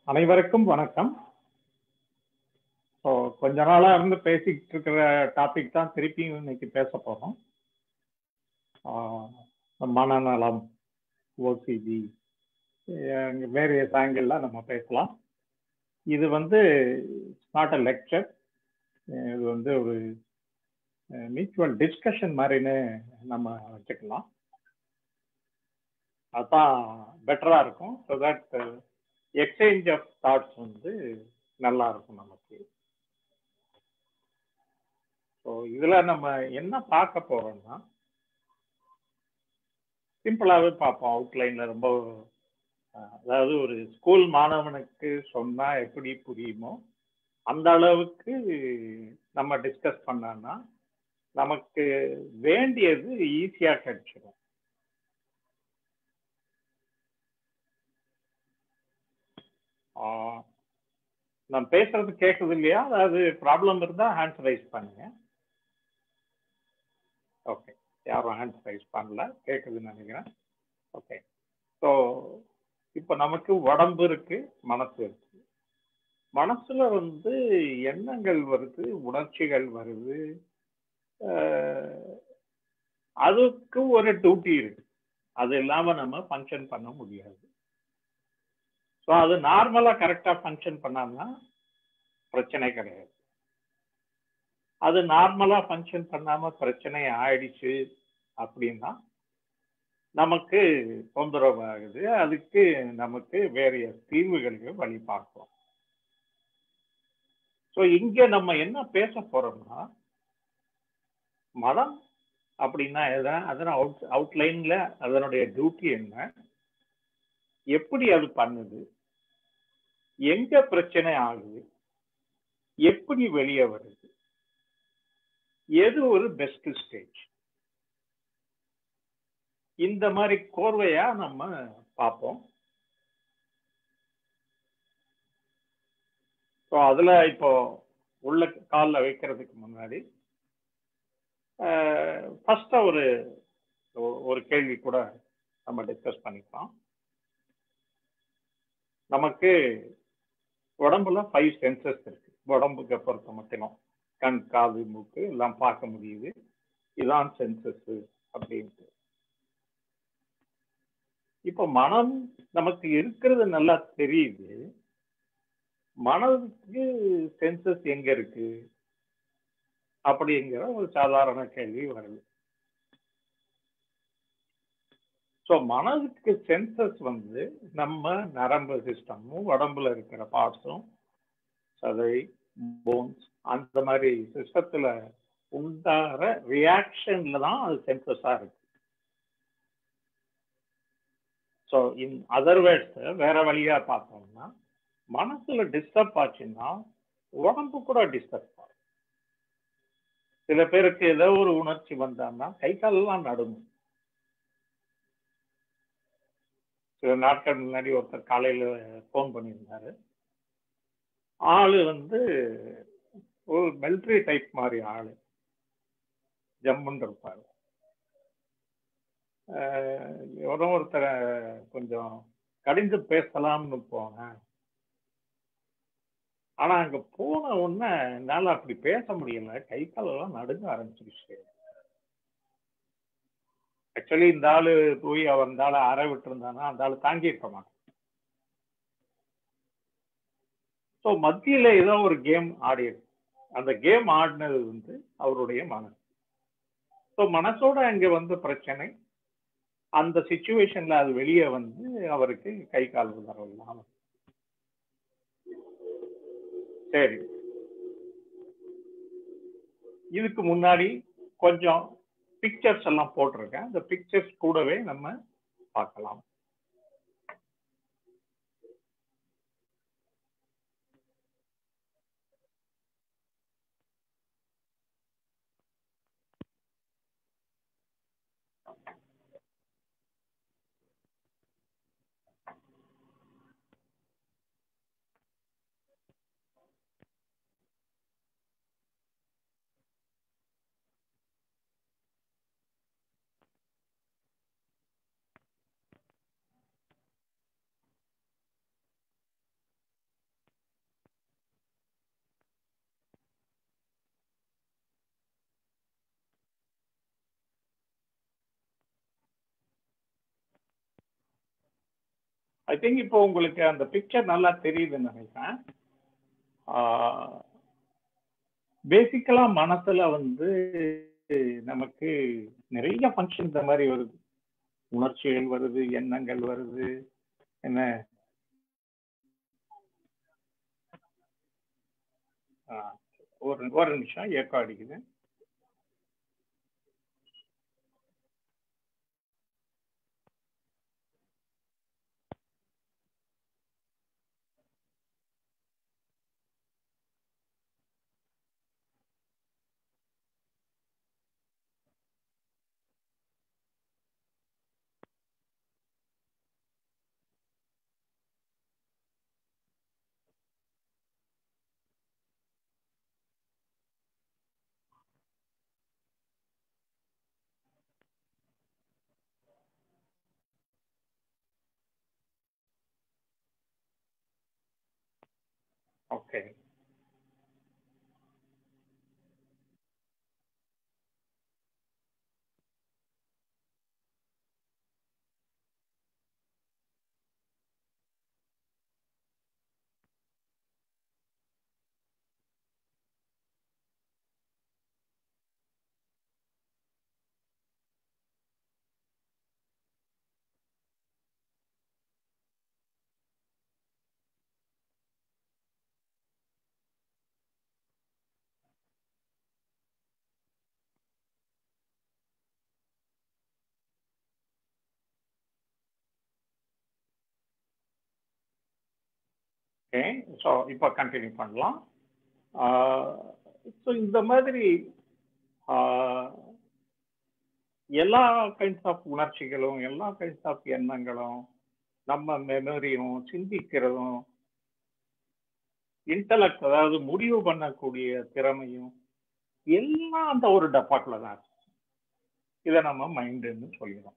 அனைவருக்கும் வணக்கம் ஸோ கொஞ்ச நாளா இருந்து பேசிக்கிட்டு இருக்கிற டாபிக் தான் திருப்பியும் இன்னைக்கு பேச போறோம் ஆஹ் மனநலம் ஓசிடி வேரியஸ் ஆங்கிள் நம்ம பேசலாம் இது வந்து நாட் அ லெக்சர் இது வந்து ஒரு மியூச்சுவல் டிஸ்கஷன் மாதிரின்னு நம்ம வச்சுக்கலாம் அதான் பெட்டரா இருக்கும் so that exchange of thoughts வந்து நல்லா இருக்கும் நமக்கு ஸோ இதுல நம்ம என்ன பார்க்க போறோம்னா சிம்பிளாவே பார்ப்போம் அவுட்லைன்ல ரொம்ப அதாவது ஒரு ஸ்கூல் மாணவனுக்கு சொன்னா எப்படி புரியுமோ அந்த அளவுக்கு நம்ம டிஸ்கஸ் பண்ணோம்னா நமக்கு வேண்டியது ஈஸியா கிடைச்சிடும் நான் பேசுறது கேட்குது இல்லையா அதாவது ப்ராப்ளம் இருந்தா ஹேண்ட்ஸ் ரைஸ் பண்ணுங்க ஓகே யாரும் ஹேண்ட்ஸ் ரைஸ் பண்ணல கேட்குதுன்னு நினைக்கிறேன் ஓகே ஸோ இப்போ நமக்கு உடம்பு இருக்கு மனசு இருக்கு மனசுல வந்து எண்ணங்கள் வருது உணர்ச்சிகள் வருது அதுக்கு ஒரு டியூட்டி இருக்கு அது இல்லாம நம்ம ஃபங்க்ஷன் பண்ண முடியாது ஸோ அது நார்மலா கரெக்டா ஃபங்க்ஷன் பண்ணாமனா பிரச்சனை கிடையாது அது நார்மலா ஃபங்க்ஷன் பண்ணாம பிரச்சனை ஆயிடுச்சு அப்படின்னா நமக்கு தொந்தரவு ஆகுது அதுக்கு நமக்கு வேறைய தீர்வுகளுக்கு வழி பார்க்கிறோம் ஸோ இங்க நம்ம என்ன பேச போறோம்னா மதம் அப்படின்னா எதான் அதன் அவுட் அவுட்லைன்ல அதனுடைய டியூட்டி என்ன எப்படி அது பண்ணுது எங்க பிரச்சனை ஆகுது எப்படி வெளியே வருது எது ஒரு பெஸ்ட் ஸ்டேஜ் இந்த மாதிரி கோர்வையா நம்ம பார்ப்போம் ஸோ அதுல இப்போ உள்ள காலில் வைக்கிறதுக்கு முன்னாடி ஃபர்ஸ்டா ஒரு ஒரு கேள்வி கூட நம்ம டிஸ்கஸ் பண்ணிக்கலாம் நமக்கு உடம்புல ஃபைவ் சென்சஸ் இருக்கு உடம்புக்கு பொறுத்த மட்டும் கண் காது மூக்கு எல்லாம் பார்க்க முடியுது இதான் சென்சஸ் அப்படின்ட்டு இப்போ மனம் நமக்கு இருக்கிறது நல்லா தெரியுது மனதுக்கு சென்சஸ் எங்க இருக்கு அப்படிங்கிற ஒரு சாதாரண கேள்வி வருது ஸோ மனதுக்கு சென்சஸ் வந்து நம்ம நரம்பு சிஸ்டமும் உடம்புல இருக்கிற பார்ட்ஸும் சதை போன்ஸ் அந்த மாதிரி சிஸ்டத்துல உண்டாகிற ரியாக்ஷன்ல தான் அது சென்சஸா இருக்கு ஸோ இன் அதர் வேர்ட்ஸ் வேற வழியா பார்த்தோம்னா மனசுல டிஸ்டர்ப் ஆச்சுன்னா உடம்பு கூட டிஸ்டர்ப் ஆகும் சில பேருக்கு ஏதோ ஒரு உணர்ச்சி வந்தான்னா கை காலெல்லாம் நடுங்கும் சில நாட்கள் முன்னாடி ஒருத்தர் காலையில ஃபோன் பண்ணியிருந்தாரு ஆளு வந்து ஒரு மிலிட்ரி டைப் மாதிரி ஆளு ஜம்முன்னு இருப்பாரு எவரோ ஒருத்தரை கொஞ்சம் கடிந்து பேசலாம்னு போனேன் ஆனா அங்க போன உடனே என்னால அப்படி பேச முடியல கை காலெல்லாம் நடுங்க ஆரம்பிச்சிருச்சு ஆக்சுவலி இந்த ஆளு போய் அவர் இந்த ஆளை அற விட்டு இருந்தானா அந்த ஆளு தாங்கி இருக்க மாட்டான் ஸோ மத்தியில ஏதோ ஒரு கேம் ஆடியது அந்த கேம் ஆடினது வந்து அவருடைய மனசு ஸோ மனசோட அங்க வந்த பிரச்சனை அந்த சுச்சுவேஷன்ல அது வெளியே வந்து அவருக்கு கை கால் உதறவு இல்லாம சரி இதுக்கு முன்னாடி கொஞ்சம் பிக்சர்ஸ் எல்லாம் போட்டிருக்கேன் அந்த பிக்சர்ஸ் கூடவே நம்ம பார்க்கலாம் ஐ திங்க் இப்போ உங்களுக்கு அந்த பிக்சர் நல்லா தெரியுதுன்னு நினைக்கிறேன் பேசிக்கலா மனசுல வந்து நமக்கு நிறைய ஃபங்க்ஷன் இந்த மாதிரி வருது உணர்ச்சிகள் வருது எண்ணங்கள் வருது என்ன ஆ, ஒரு ஒரு நிமிஷம் ஏக்கம் அடிக்குது ஓகே ஓகே ஸோ இப்போ கண்டினியூ பண்ணலாம் ஸோ இந்த மாதிரி ஆஹ், எல்லா கைண்ட்ஸ் ஆஃப் உணர்ச்சிகளும் எல்லா கைண்ட்ஸ் ஆஃப் எண்ணங்களும் நம்ம மெமரியும் சிந்திக்கிறதும் இன்டலெக்ட் அதாவது முடிவு பண்ணக்கூடிய திறமையும் எல்லாம் அந்த ஒரு டப்பாக்குள்ள தான் இருக்கு. இதை நம்ம மைண்டுன்னு சொல்லிடுறோம்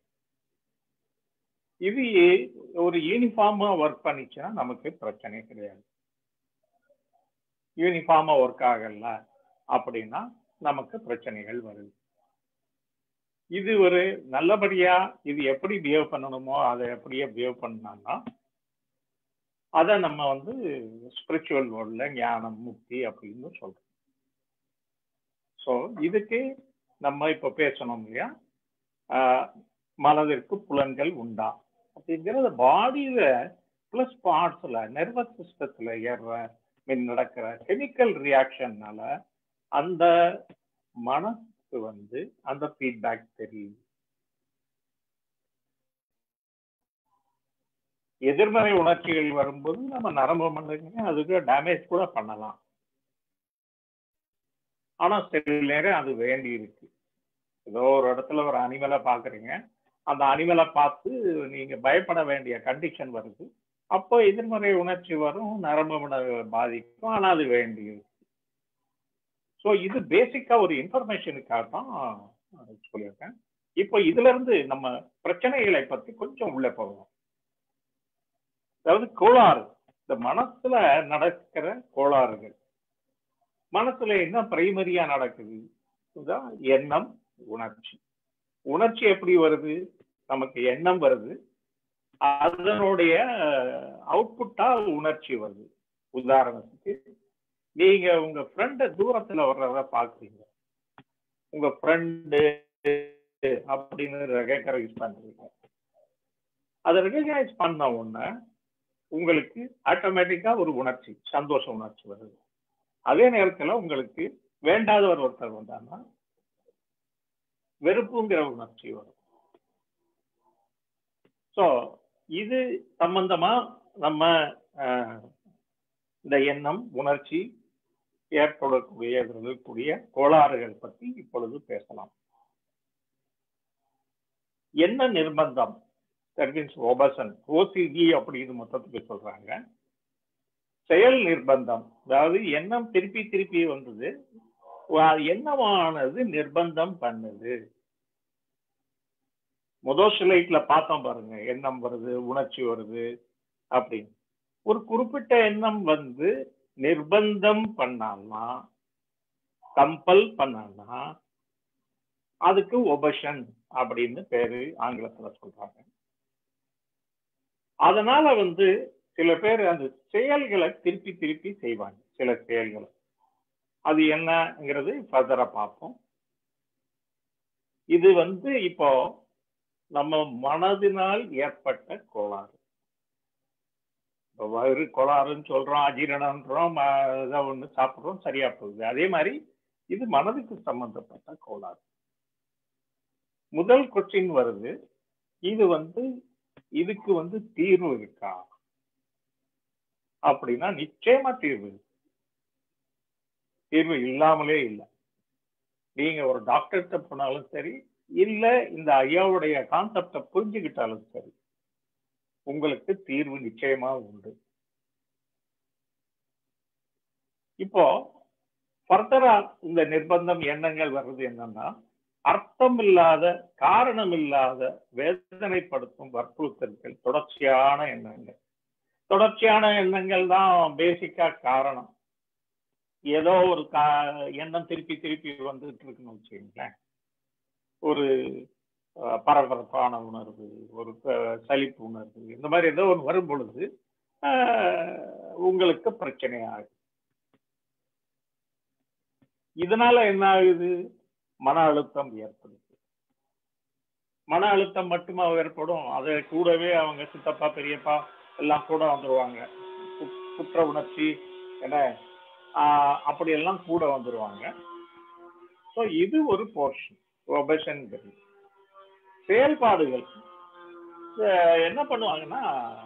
இது ஒரு யூனிஃபார்மா ஒர்க் பண்ணிச்சுன்னா நமக்கு பிரச்சனை கிடையாது யூனிஃபார்மா ஒர்க் ஆகல அப்படின்னா நமக்கு பிரச்சனைகள் வருது இது ஒரு நல்லபடியா இது எப்படி பிஹேவ் பண்ணணுமோ அதை எப்படியே பிஹேவ் பண்ணாங்கன்னா அதை நம்ம வந்து ஸ்பிரிச்சுவல் வேர்ல்ட்ல ஞானம் முக்தி அப்படின்னு சொல்றோம் ஸோ இதுக்கு நம்ம இப்ப பேசணும் இல்லையா ஆஹ் மனதிற்கு புலன்கள் உண்டா அப்படிங்கிறது பாடியில பிளஸ் பார்ட்ஸ்ல நர்வஸ் சிஸ்டத்துல ஏறுற மீன் நடக்கிற கெமிக்கல் ரியாக்ஷன்னால அந்த மனசுக்கு வந்து அந்த ஃபீட்பேக் தெரியும் எதிர்மறை உணர்ச்சிகள் வரும்போது நம்ம நரம்பு மண்டலங்க அதுக்கு டேமேஜ் கூட பண்ணலாம் ஆனா சில நேரம் அது வேண்டி இருக்கு ஏதோ ஒரு இடத்துல ஒரு அனிமலை பாக்குறீங்க அந்த அனிமலை பார்த்து நீங்க பயப்பட வேண்டிய கண்டிஷன் வருது அப்போ எதிர்மறை உணர்ச்சி வரும் நரம்பு மண்டல பாதிக்கும் ஆனா அது வேண்டி இருக்கு ஸோ இது பேசிக்கா ஒரு இன்ஃபர்மேஷனுக்காக தான் சொல்லியிருக்கேன் இப்போ இதுல இருந்து நம்ம பிரச்சனைகளை பத்தி கொஞ்சம் உள்ள போகலாம் அதாவது கோளாறு இந்த மனசுல நடக்கிற கோளாறுகள் மனசுல என்ன பிரைமரியா நடக்குது இதுதான் எண்ணம் உணர்ச்சி உணர்ச்சி எப்படி வருது நமக்கு எண்ணம் வருது அதனுடைய அவுட்புட்டா உணர்ச்சி வருது உதாரணத்துக்கு நீங்க உங்க ஃப்ரெண்ட தூரத்துல வர்றத பாக்குறீங்க உங்க ஃப்ரெண்டு அப்படின்னு ரெகனைஸ் பண்றீங்க அதை ரெகனைஸ் பண்ண உடனே உங்களுக்கு ஆட்டோமேட்டிக்கா ஒரு உணர்ச்சி சந்தோஷ உணர்ச்சி வருது அதே நேரத்துல உங்களுக்கு வேண்டாதவர் ஒருத்தர் வந்தாங்கன்னா வெறுப்புங்கிற உணர்ச்சி வரும் ஸோ இது சம்பந்தமா நம்ம இந்த எண்ணம் உணர்ச்சி ஏற்படக்கூடிய இருக்கக்கூடிய கோளாறுகள் பற்றி இப்பொழுது பேசலாம் என்ன நிர்பந்தம் தட் மீன்ஸ் ஒபசன் ஓசிடி அப்படின்னு மொத்தத்துக்கு சொல்றாங்க செயல் நிர்பந்தம் அதாவது எண்ணம் திருப்பி திருப்பி வந்தது எண்ணமானது நிர்பந்தம் பண்ணுது முதல் ஸ்லைட்ல பார்த்தோம் பாருங்க எண்ணம் வருது உணர்ச்சி வருது அப்படின்னு ஒரு குறிப்பிட்ட எண்ணம் வந்து நிர்பந்தம் பண்ணான்னா கம்பல் பண்ணான்னா அதுக்கு ஒபஷன் அப்படின்னு பேரு ஆங்கிலத்துல சொல்றாங்க அதனால வந்து சில பேர் அந்த செயல்களை திருப்பி திருப்பி செய்வாங்க சில செயல்களை அது என்னங்கிறது ஃபர்தரா பார்ப்போம் இது வந்து இப்போ நம்ம மனதினால் ஏற்பட்ட கோளாறு இப்போ வயிறு கோளாறுன்னு சொல்றோம் அஜீரணன்றோம் ஏதோ ஒன்று சாப்பிட்றோம் சரியா போகுது அதே மாதிரி இது மனதுக்கு சம்பந்தப்பட்ட கோளாறு முதல் கொஸ்டின் வருது இது வந்து இதுக்கு வந்து தீர்வு இருக்கா அப்படின்னா நிச்சயமா தீர்வு இருக்கு. தீர்வு இல்லாமலே இல்லை நீங்க ஒரு டாக்டர்கிட்ட போனாலும் சரி இல்ல இந்த ஐயாவுடைய கான்செப்டை புரிஞ்சுக்கிட்டாலும் சரி உங்களுக்கு தீர்வு நிச்சயமா உண்டு இப்போ ஃபர்தரா இந்த நிர்பந்தம் எண்ணங்கள் வர்றது என்னன்னா அர்த்தம் இல்லாத காரணம் இல்லாத வேதனைப்படுத்தும் வற்புறுத்தல்கள் தொடர்ச்சியான எண்ணங்கள் தொடர்ச்சியான எண்ணங்கள் தான் பேசிக்கா காரணம் ஏதோ ஒரு கா எண்ணம் திருப்பி திருப்பி வந்துட்டு இருக்குன்னு வச்சுக்கோங்களேன் ஒரு அஹ், பரபரப்பான உணர்வு ஒரு க- சலிப்பு உணர்வு இந்த மாதிரி ஏதோ ஒன்று வரும் பொழுது அஹ், உங்களுக்கு பிரச்சனை ஆகுது இதனால என்ன ஆகுது மன அழுத்தம் ஏற்படுது மன அழுத்தம் மட்டுமா ஏற்படும் அது கூடவே அவங்க சித்தப்பா பெரியப்பா எல்லாம் கூட வந்துருவாங்க கு- குற்ற உணர்ச்சி என்ன ஆஹ் அப்படியெல்லாம் கூட வந்துருவாங்க ஸோ இது ஒரு போர்ஷன் ஒபேஷன்ங்கிறது செயல்பாடுகள் அஹ் என்ன பண்ணுவாங்கன்னா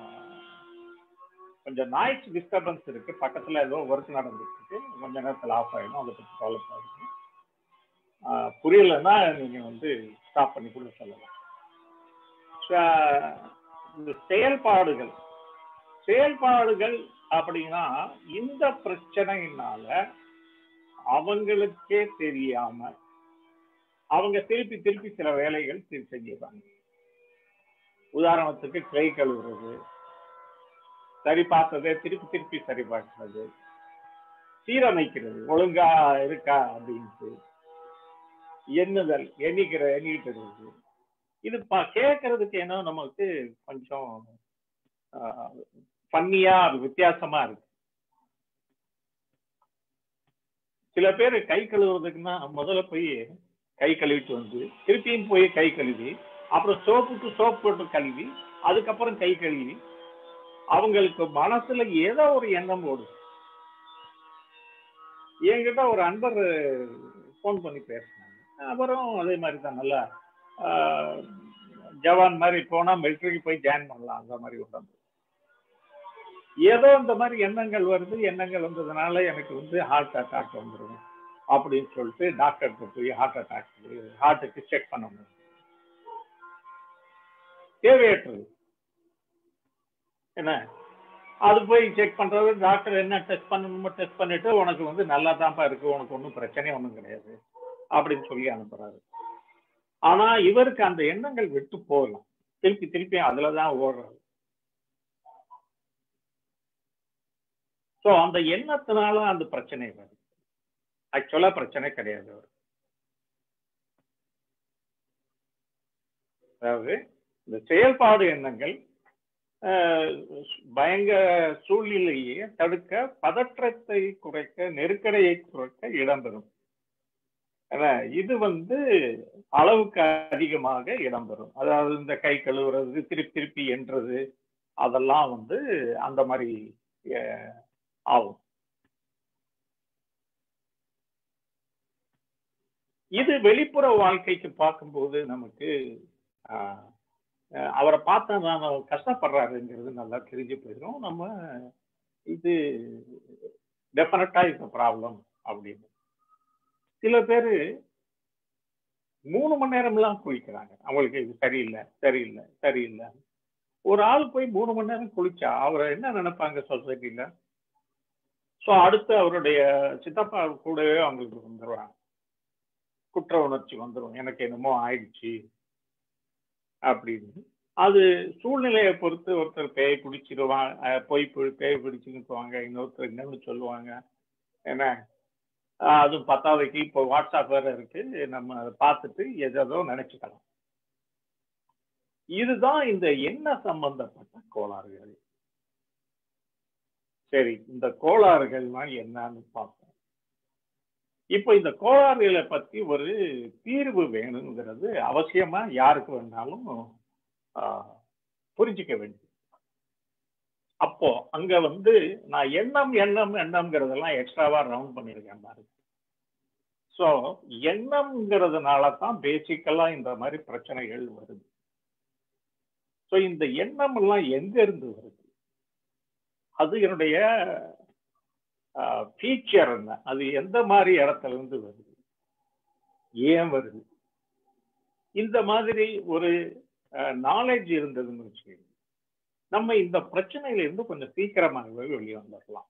கொஞ்சம் நாய்ஸ் டிஸ்டர்பன்ஸ் இருக்கு பக்கத்துல ஏதோ ஒர்க் நடந்துட்டு இருக்கு கொஞ்ச நேரத்தில் ஆஃப் ஆயிடும் அதை பற்றி கவலைப்படாதீங்க ஆஹ் புரியலைன்னா நீங்க வந்து ஸ்டாப் பண்ணி கூட சொல்லலாம் ச- இந்த செயல்பாடுகள் செயல்பாடுகள் அப்படின்னா இந்த பிரச்சனையினால அவங்களுக்கே தெரியாம அவங்க திருப்பி திருப்பி சில வேலைகள் தி- செஞ்சிடுறாங்க உதாரணத்துக்கு கை கழுவுறது சரி பார்த்ததை திருப்பி திருப்பி சரி பார்க்கிறது சீரமைக்கிறது ஒழுங்கா இருக்கா அப்படின்ட்டு எண்ணுதல் எண்ணிக்கிற எண்ணிக்கிட்டு இருக்குது இது ப கேட்கறதுக்கு என்ன நமக்கு கொஞ்சம் ஃபன்னியா அது வித்தியாசமா இருக்கு சில பேர் கை கழுவுறதுக்குன்னா முதல்ல போய் கை கழுவிட்டு வந்து திருப்பியும் போய் கை கழுவி அப்புறம் சோப்புக்கு சோப் போட்டு கழுவி அதுக்கப்புறம் கை கழுவி அவங்களுக்கு மனசுல ஏதோ ஒரு எண்ணம் ஓடும் என்கிட்ட ஒரு அன்பர் ஃபோன் பண்ணி பேசினாங்க அப்புறம் அதே மாதிரி தான் நல்லா ஆஹ், ஜவான் மாதிரி போனா மிலிட்டரிக்கு போய் ஜாயின் பண்ணலாம் அந்த மாதிரி உடம்பு ஏதோ இந்த மாதிரி எண்ணங்கள் வருது எண்ணங்கள் வந்ததுனால எனக்கு வந்து ஹார்ட் அட்டாக் வந்துடும் அப்படின்னு சொல்லிட்டு டாக்டர்கிட்ட போய் ஹார்ட் அட்டாக் ஹார்ட்டுக்கு செக் பண்ண முடியும் தேவையற்றது என்ன அது போய் செக் பண்றது டாக்டர் என்ன டெஸ்ட் பண்ணணுமோ டெஸ்ட் பண்ணிட்டு உனக்கு வந்து நல்லா தான்ப்பா இருக்கு உனக்கு ஒன்றும் பிரச்சனை ஒன்றும் கிடையாது அப்படின்னு சொல்லி அனுப்புறாரு ஆனா இவருக்கு அந்த எண்ணங்கள் விட்டு போகலாம் திருப்பி திருப்பி அதுலதான் ஓடுறாரு சோ அந்த எண்ணத்தினால அந்த பிரச்சனை வருது ஆக்சுவலா பிரச்சனை கிடையாது அவருக்கு அதாவது இந்த செயல்பாடு எண்ணங்கள் ஆஹ், பயங்கர சூழ்நிலையை தடுக்க பதற்றத்தை குறைக்க நெருக்கடியை குறைக்க இடம்பெறும் ஏன்னா, இது வந்து அளவுக்கு அதிகமாக இடம்பெறும் அதாவது இந்த கை கழுவுறது திருப்பி திருப்பி என்றது அதெல்லாம் வந்து அந்த மாதிரி அஹ், ஆகும் இது வெளிப்புற வாழ்க்கைக்கு பார்க்கும்போது நமக்கு ஆஹ், அஹ், அவரை பார்த்தா நான் கஷ்டப்படுறாருங்கிறது நல்லா தெரிஞ்சு போயிடும் நம்ம இது டெஃபினட்டா இது ப்ராப்ளம் அப்படின்னு சில பேர் மூணு மணி நேரம்லாம் குளிக்கிறாங்க அவங்களுக்கு இது சரியில்லை சரியில்லை சரியில்லை ஒரு ஆள் போய் மூணு மணி நேரம் குளிச்சா அவரை என்ன நினைப்பாங்க சொசைட்டில ஸோ அடுத்து அவருடைய சித்தப்பா கூடவே அவங்களுக்கு வந்துடுவாங்க குற்ற உணர்ச்சி வந்துடும் எனக்கு என்னமோ ஆயிடுச்சு அப்படின்னு அது சூழ்நிலையை பொறுத்து ஒருத்தர் பேய் பிடிச்சிருவான் அஹ் பொய் பி- பேய் பிடிச்சுக்குவாங்க இன்னொருத்தர் என்னன்னு சொல்லுவாங்க என்ன ஆஹ் அதுவும் பத்தாவதுக்கு இப்போ வாட்ஸ்அப் வேற இருக்கு நம்ம அதை பார்த்துட்டு எதோ நினைச்சுக்கலாம் இதுதான் இந்த எண்ண சம்பந்தப்பட்ட கோளாறுகள் சரி இந்த கோளாறுகள்னா என்னன்னு பார்ப்போம் இப்போ இந்த கோளாறுகளை பத்தி ஒரு தீர்வு வேணுங்கிறது அவசியமா யாருக்கு வேணாலும் ஆஹ், புரிஞ்சுக்க வேண்டியது அப்போ அங்க வந்து நான் எண்ணம் எண்ணம் எண்ணம்ங்கிறதெல்லாம் எக்ஸ்ட்ராவா ரவுண்ட் பண்ணியிருக்கேன் பாருங்க ஸோ எண்ணம்ங்கிறதுனால தான் பேசிக்கலா இந்த மாதிரி பிரச்சனைகள் வருது ஸோ இந்த எண்ணம் எல்லாம் எங்க இருந்து வருது அது என்னுடைய ஃபீச்சர் என்ன அது எந்த மாதிரி இடத்துல இருந்து வருது ஏன் வருது இந்த மாதிரி ஒரு நாலேஜ் இருந்ததுன்னு வச்சுக்கோங்க நம்ம இந்த பிரச்சனையில இருந்து கொஞ்சம் சீக்கிரமாகவே வெளியே வந்துடலாம்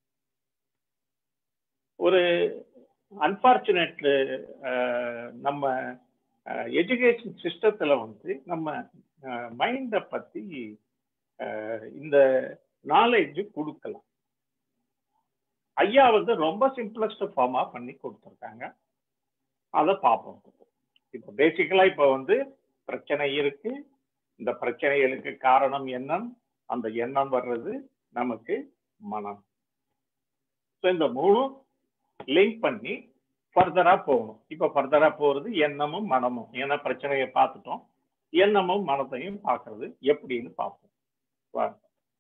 ஒரு அன்பார்ச்சுனேட் நம்ம எஜுகேஷன் சிஸ்டத்துல வந்து நம்ம மைண்டை பத்தி அஹ், இந்த நாலேஜ் கொடுக்கலாம் ஐயா வந்து ரொம்ப சிம்பிளஸ்ட் ஃபார்மா பண்ணி கொடுத்துருக்காங்க அதை பார்ப்போம் இப்போ பேசிக்கலா இப்போ வந்து பிரச்சனை இருக்கு இந்த பிரச்சனைகளுக்கு காரணம் எண்ணம் அந்த எண்ணம் வர்றது நமக்கு மனம் ஸோ இந்த மூணும் லிங்க் பண்ணி ஃபர்தரா போகணும் இப்போ ஃபர்தரா போறது எண்ணமும் மனமும் ஏன்னா பிரச்சனையை பார்த்துட்டோம் எண்ணமும் மனத்தையும் பார்க்கறது எப்படின்னு பார்ப்போம் வாங்க.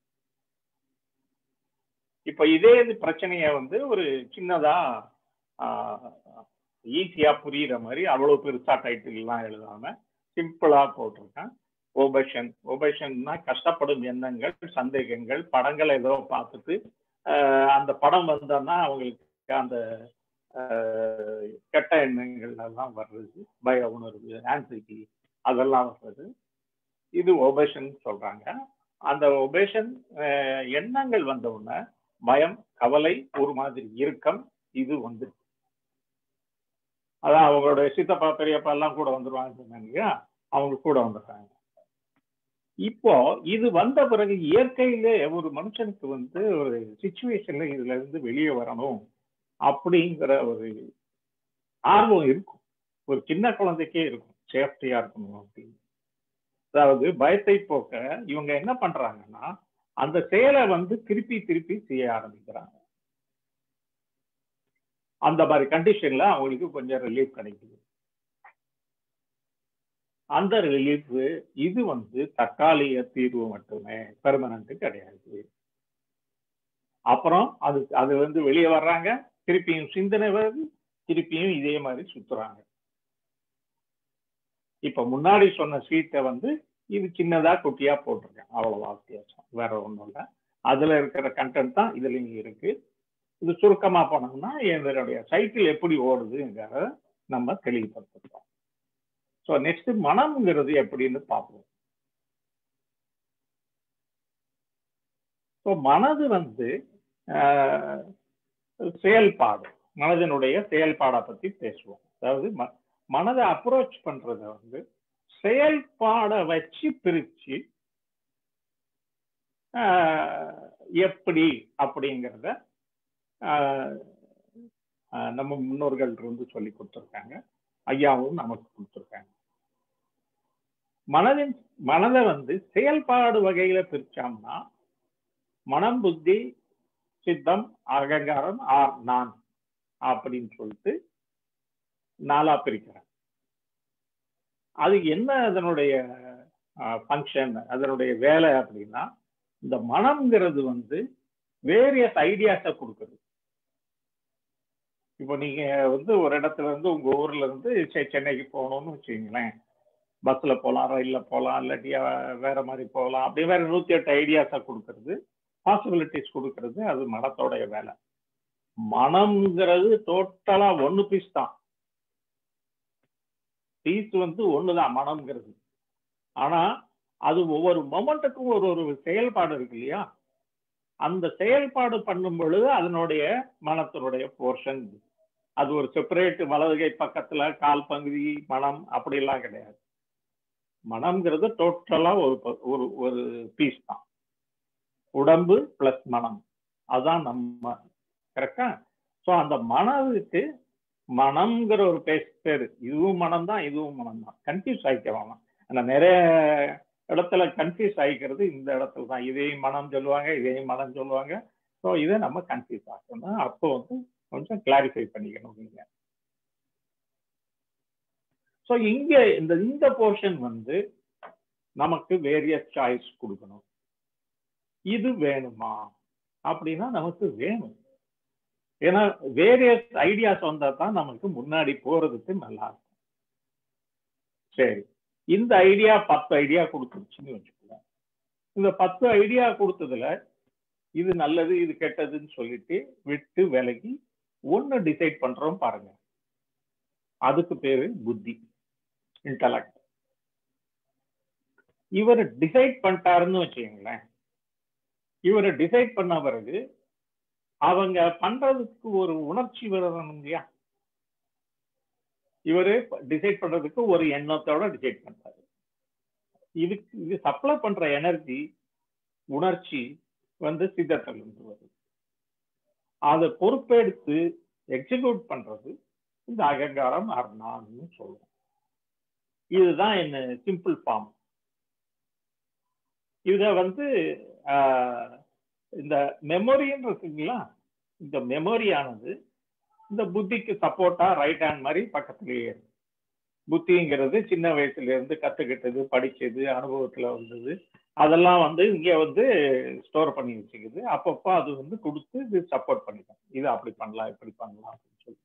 இப்போ இதே இது பிரச்சனையை வந்து ஒரு சின்னதா ஈஸியா புரியுற மாதிரி அவ்வளவு பெருசா டைட்டில் எல்லாம் எழுதாம சிம்பிளா போட்டிருக்கேன் ஓபேஷன் ஓபேஷன்னா கஷ்டப்படும் எண்ணங்கள் சந்தேகங்கள் படங்களை ஏதோ பார்த்துட்டு ஆஹ் அந்த படம் வந்தோன்னா அவங்களுக்கு அந்த ஆஹ் கெட்ட எண்ணங்கள் எல்லாம் வர்றது பய உணர்வு ஆன்சைட்டி அதெல்லாம் வர்றது இது ஒபேஷன் சொல்றாங்க அந்த ஒபேஷன் எண்ணங்கள் வந்த உடனே பயம் கவலை ஒரு மாதிரி இறுக்கம் இது வந்து அதான் அவங்களோட சித்தப்பா பெரியப்பா எல்லாம் கூட வந்துருவாங்க சொன்னாங்க இல்லையா அவங்க கூட வந்துடுறாங்க இப்போ இது வந்த பிறகு இயற்கையிலே ஒரு மனுஷனுக்கு வந்து ஒரு சுச்சுவேஷன்ல இதுல இருந்து வெளியே வரணும் அப்படிங்கிற ஒரு ஆர்வம் இருக்கும் ஒரு சின்ன குழந்தைக்கே இருக்கும் சேஃப்டியா இருக்கணும் அப்படின்னு அதாவது பயத்தை போக்க இவங்க என்ன பண்றாங்கன்னா அந்த செயலை வந்து திருப்பி திருப்பி செய்ய ஆரம்பிக்கிறாங்க அந்த மாதிரி கண்டிஷன்ல அவங்களுக்கு கொஞ்சம் ரிலீஃப் கிடைக்குது அந்த ரிலீஃப் இது வந்து தற்காலிக தீர்வு மட்டுமே பெர்மனண்ட் கிடையாது அப்புறம் அது அது வந்து வெளியே வர்றாங்க திருப்பியும் சிந்தனை வருது திருப்பியும் இதே மாதிரி சுத்துறாங்க இப்ப முன்னாடி சொன்ன ஸ்வீட்டை வந்து இது சின்னதா குட்டியா போட்டிருக்கேன் அவ்வளவுதான் வித்தியாசம் வேற ஒண்ணும் இல்லை அதுல இருக்கிற கண்டென்ட் தான் இதுலயும் இருக்கு இது சுருக்கமா போனோம்னா இதனுடைய சைக்கிள் எப்படி ஓடுதுங்கிறத நம்ம தெளிவுபடுத்துறோம் ஸோ நெக்ஸ்ட் மனம்ங்கிறது எப்படின்னு பார்ப்போம் ஸோ மனது வந்து ஆஹ், செயல்பாடு மனதினுடைய செயல்பாடை பத்தி பேசுவோம் அதாவது ம- மனதை அப்ரோச் பண்றத வந்து செயல்பாடை வச்சு பிரிச்சு ஆஹ், எப்படி அப்படிங்கிறத ஆஹ், ஆஹ், நம்ம முன்னோர்கள் இருந்து சொல்லி கொடுத்துருக்காங்க ஐயாவும் நமக்கு கொடுத்துருக்காங்க மனதின் மனதை வந்து செயல்பாடு வகையில பிரிச்சோம்னா மனம் புத்தி சித்தம் அகங்காரம் ஆர் நான் அப்படின்னு சொல்லிட்டு நாலா பிரிக்கிறேன் அது என்ன அதனுடைய ஃபங்க்ஷன் அதனுடைய வேலை அப்படின்னா இந்த மனம்ங்கிறது வந்து வேரியஸ் ஐடியாஸை கொடுக்குது இப்போ நீங்க வந்து ஒரு இடத்துல இருந்து உங்க ஊர்ல இருந்து செ- சென்னைக்கு போகணும்னு வச்சுக்கீங்களேன் பஸ்ல போகலாம் ரயில்ல போகலாம் இல்லாட்டி வே- வேற மாதிரி போகலாம் அப்படி வேற நூத்தி எட்டு ஐடியாஸை கொடுக்கறது பாசிபிலிட்டிஸ் கொடுக்கறது அது மனத்தோடைய வேலை மனம்ங்கிறது டோட்டலா ஒன்னு பீஸ் தான் பீஸ் வந்து ஒண்ணுதான் மனம்ங்கிறது ஆனா அது ஒவ்வொரு மொமெண்ட்டுக்கும் ஒரு ஒரு செயல்பாடு இருக்கு இல்லையா அந்த செயல்பாடு பண்ணும் பொழுது அதனுடைய மனத்தினுடைய போர்ஷன் அது ஒரு செப்பரேட் வலதுகை பக்கத்துல கால் பகுதி மனம் அப்படிலாம் கிடையாது மனம்ங்கிறது டோட்டலா ஒரு ப- ஒரு ஒரு பீஸ் தான் உடம்பு பிளஸ் மனம் அதான் நம்ம கரெக்டா ஸோ அந்த மனதுக்கு மனம்ங்கிற ஒரு பேஸ் பேரு இதுவும் மனம் தான் இதுவும் மனம் தான் கன்ஃபியூஸ் ஆகிக்க வேணாம் ஆனா நிறைய இடத்துல கன்ஃபியூஸ் ஆகிக்கிறது இந்த இடத்துல தான் இதையும் மனம் சொல்லுவாங்க இதையும் மனம் சொல்லுவாங்க ஸோ இதை நம்ம கன்ஃபியூஸ் ஆகணும் அப்போ வந்து கொஞ்சம் கிளாரிஃபை பண்ணிக்கணும் நீங்க ஸோ இங்க இந்த இந்த போர்ஷன் வந்து நமக்கு வேரியஸ் சாய்ஸ் கொடுக்கணும் இது வேணுமா அப்படின்னா நமக்கு வேணும் ஏன்னா வேரியஸ் ஐடியாஸ் வந்தா தான் நமக்கு முன்னாடி போறதுக்கு நல்லா இருக்கும் சரி இந்த ஐடியா பத்து ஐடியா கொடுத்துருச்சுன்னு வச்சுக்கோங்க இந்த பத்து ஐடியா கொடுத்ததுல இது நல்லது இது கெட்டதுன்னு சொல்லிட்டு விட்டு விலகி ஒன்னு டிசைட் பண்றோம் பாருங்க அதுக்கு பேரு புத்தி இன்டலக்ட் இவர் டிசைட் பண்ணிட்டாருன்னு வச்சுக்கோங்களேன் இவர் டிசைட் பண்ண பிறகு அவங்க பண்றதுக்கு ஒரு உணர்ச்சி வரணும் இல்லையா இவரு டிசைட் பண்றதுக்கு ஒரு எண்ணத்தோட டிசைட் பண்றாரு இதுக்கு இது சப்ளை பண்ற எனர்ஜி உணர்ச்சி வந்து சித்தத்தில் இருந்து வருது அதை பொறுப்பெடுத்து எக்ஸிக்யூட் பண்றது இந்த அகங்காரம் அர்ணான்னு சொல்லுவோம் இதுதான் என்ன சிம்பிள் ஃபார்ம் இத வந்து இந்த மெமரின்னு இருக்குங்களா இந்த மெமரியானது இந்த புத்திக்கு சப்போர்ட்டா ரைட் ஹேண்ட் மாதிரி பக்கத்திலேயே இருக்கு புத்திங்கிறது சின்ன வயசுல இருந்து கத்துக்கிட்டது படிச்சது அனுபவத்துல வந்தது அதெல்லாம் வந்து இங்க வந்து ஸ்டோர் பண்ணி வச்சுக்குது அப்பப்போ அது வந்து கொடுத்து இது சப்போர்ட் பண்ணிக்கும் இது அப்படி பண்ணலாம் இப்படி பண்ணலாம் அப்படின்னு சொல்லிட்டு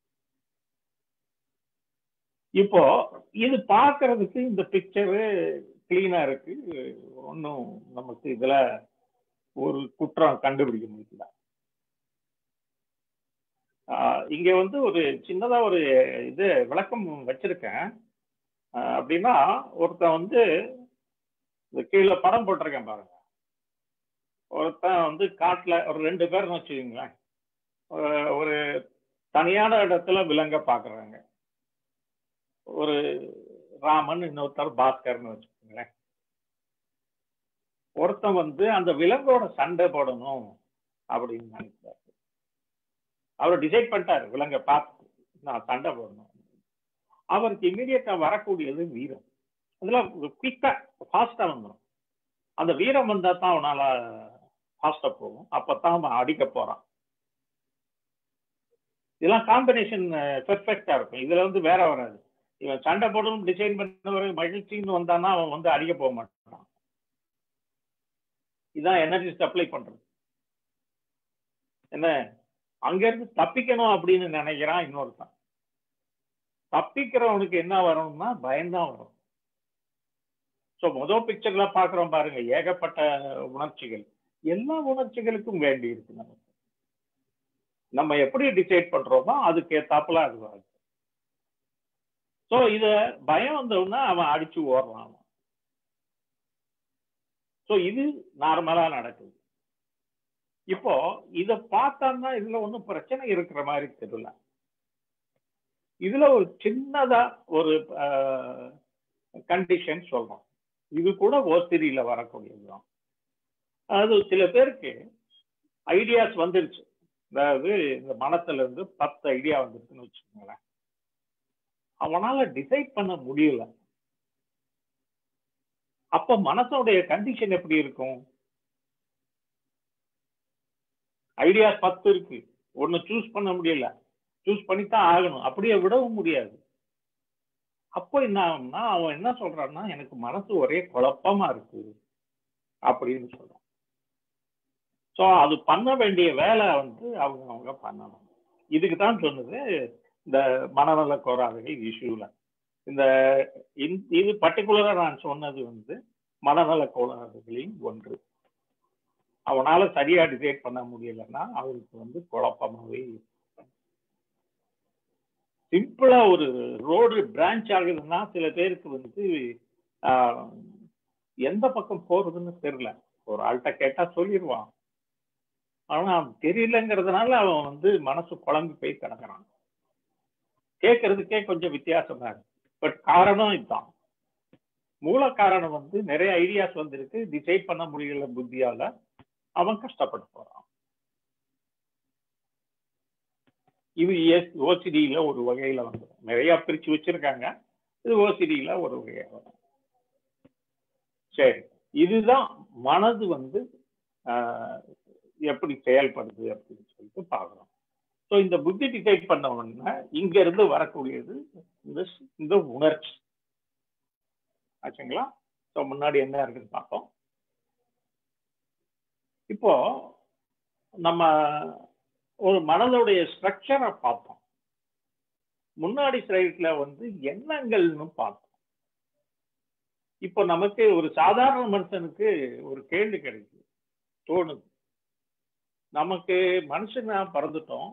இப்போ இது பார்க்கறதுக்கு இந்த பிக்சரு கிளீனா இருக்கு ஒன்றும் நமக்கு இதுல ஒரு குற்றம் கண்டுபிடிக்க முடியல இங்க வந்து ஒரு சின்னதா ஒரு இது விளக்கம் வச்சிருக்கேன் அப்படின்னா ஒருத்தன் வந்து கீழே படம் போட்டிருக்கேன் பாருங்க ஒருத்தன் வந்து காட்டுல ஒரு ரெண்டு பேர்னு வச்சுக்கோங்களேன் ஒரு தனியான இடத்துல விலங்க பாக்குறாங்க ஒரு ராமன் இன்னொருத்தர் பாஸ்கர்னு வச்சுக்கோங்களேன் ஒருத்தன் வந்து அந்த விலங்கோட சண்டை போடணும் அப்படின்னு நினைக்கிறாரு அவர் டிசைட் பண்ணிட்டாரு விலங்க பார்த்து நான் சண்டை போடணும் அவருக்கு இமீடியட்டா வரக்கூடியது வீரம் அதுல குயிக்கா ஃபாஸ்டா வந்துடும் அந்த வீரம் வந்தா தான் அவனால ஃபாஸ்டா போகும் அப்பதான் அவன் அடிக்க போறான் இதெல்லாம் காம்பினேஷன் பெர்ஃபெக்டா இருக்கும் இதுல வந்து வேற வராது இவன் சண்டை போடணும் டிசைன் பண்ண மகிழ்ச்சின்னு வந்தான்னா அவன் வந்து அடிக்க போக மாட்டான் இதான் எனர்ஜி சப்ளை பண்றது என்ன அங்க இருந்து தப்பிக்கணும் அப்படின்னு நினைக்கிறான் இன்னொருத்தான் தப்பிக்கிறவனுக்கு என்ன வரணும்னா பயம்தான் வரும் ஸோ முதல் பிக்சர்ல பாக்குறோம் பாருங்க ஏகப்பட்ட உணர்ச்சிகள் எல்லா உணர்ச்சிகளுக்கும் வேண்டி இருக்கு நமக்கு நம்ம எப்படி டிசைட் பண்றோமோ அதுக்கு ஏத்தாப்புல அது வருது ஸோ இத பயம் வந்தவுடனே அவன் அடிச்சு ஓடுறான் ஸோ இது நார்மலா நடக்குது இப்போ இத பார்த்தான்னா இதுல ஒன்றும் பிரச்சனை இருக்கிற மாதிரி தெரியல இதுல ஒரு சின்னதா ஒரு கண்டிஷன் சொல்றோம் இது கூட ஓசிரியில வரக்கூடியதுதான் அதாவது சில பேருக்கு ஐடியாஸ் வந்துருச்சு அதாவது இந்த மனத்துல இருந்து பத்து ஐடியா வந்துருச்சுன்னு வச்சுக்கோங்களேன் அவனால டிசைட் பண்ண முடியல அப்ப மனசோடைய கண்டிஷன் எப்படி இருக்கும் ஐடியாஸ் பத்து இருக்கு ஒன்னு சூஸ் பண்ண முடியல சூஸ் பண்ணித்தான் ஆகணும் அப்படியே விடவும் முடியாது அப்போ என்ன ஆகும்னா அவன் என்ன சொல்றான்னா எனக்கு மனசு ஒரே குழப்பமா இருக்கு அப்படின்னு சொல்றான் ஸோ அது பண்ண வேண்டிய வேலை வந்து அவங்க அவங்க பண்ணணும் இதுக்கு தான் சொன்னது இந்த மனநல கோராதைகள் இஷ்யூல இந்த இது பர்டிகுலரா நான் சொன்னது வந்து மனநல கோளாறுகளின் ஒன்று அவனால சரியா டிசைட் பண்ண முடியலன்னா அவனுக்கு வந்து குழப்பமாவே சிம்பிளா ஒரு ரோடு பிரான்ச் ஆகுதுன்னா சில பேருக்கு வந்து எந்த பக்கம் போறதுன்னு தெரியல ஒரு ஆள்கிட்ட கேட்டா சொல்லிடுவான் ஆனா தெரியலங்கிறதுனால அவன் வந்து மனசு குழம்பு போய் கிடக்குறான் கேட்கறதுக்கே கொஞ்சம் வித்தியாசமா இருக்கு பட் காரணம் இதுதான் மூல காரணம் வந்து நிறைய ஐடியாஸ் வந்திருக்கு டிசைட் பண்ண முடியல புத்தியால அவன் கஷ்டப்பட்டு போறான் இது எஸ் ஓசிடியில ஒரு வகையில வந்துடும் நிறைய பிரிச்சு வச்சிருக்காங்க இது ஓசிடியில ஒரு வகையில வரும் சரி இதுதான் மனது வந்து ஆஹ், எப்படி செயல்படுது அப்படின்னு சொல்லிட்டு பார்க்குறோம் ஸோ இந்த புத்தி டிசைட் பண்ண உடனே இங்க இருந்து வரக்கூடியது இந்த இந்த உணர்ச்சி ஆச்சுங்களா ஸோ முன்னாடி என்ன இருக்குன்னு பார்த்தோம் இப்போ நம்ம ஒரு மனதுடைய ஸ்ட்ரக்சரை பார்த்தோம் முன்னாடி ஸ்லைட்ல வந்து எண்ணங்கள்னு பார்த்தோம் இப்போ நமக்கு ஒரு சாதாரண மனுஷனுக்கு ஒரு கேள்வி கிடைக்குது தோணுது நமக்கு மனுஷனா பிறந்துட்டோம்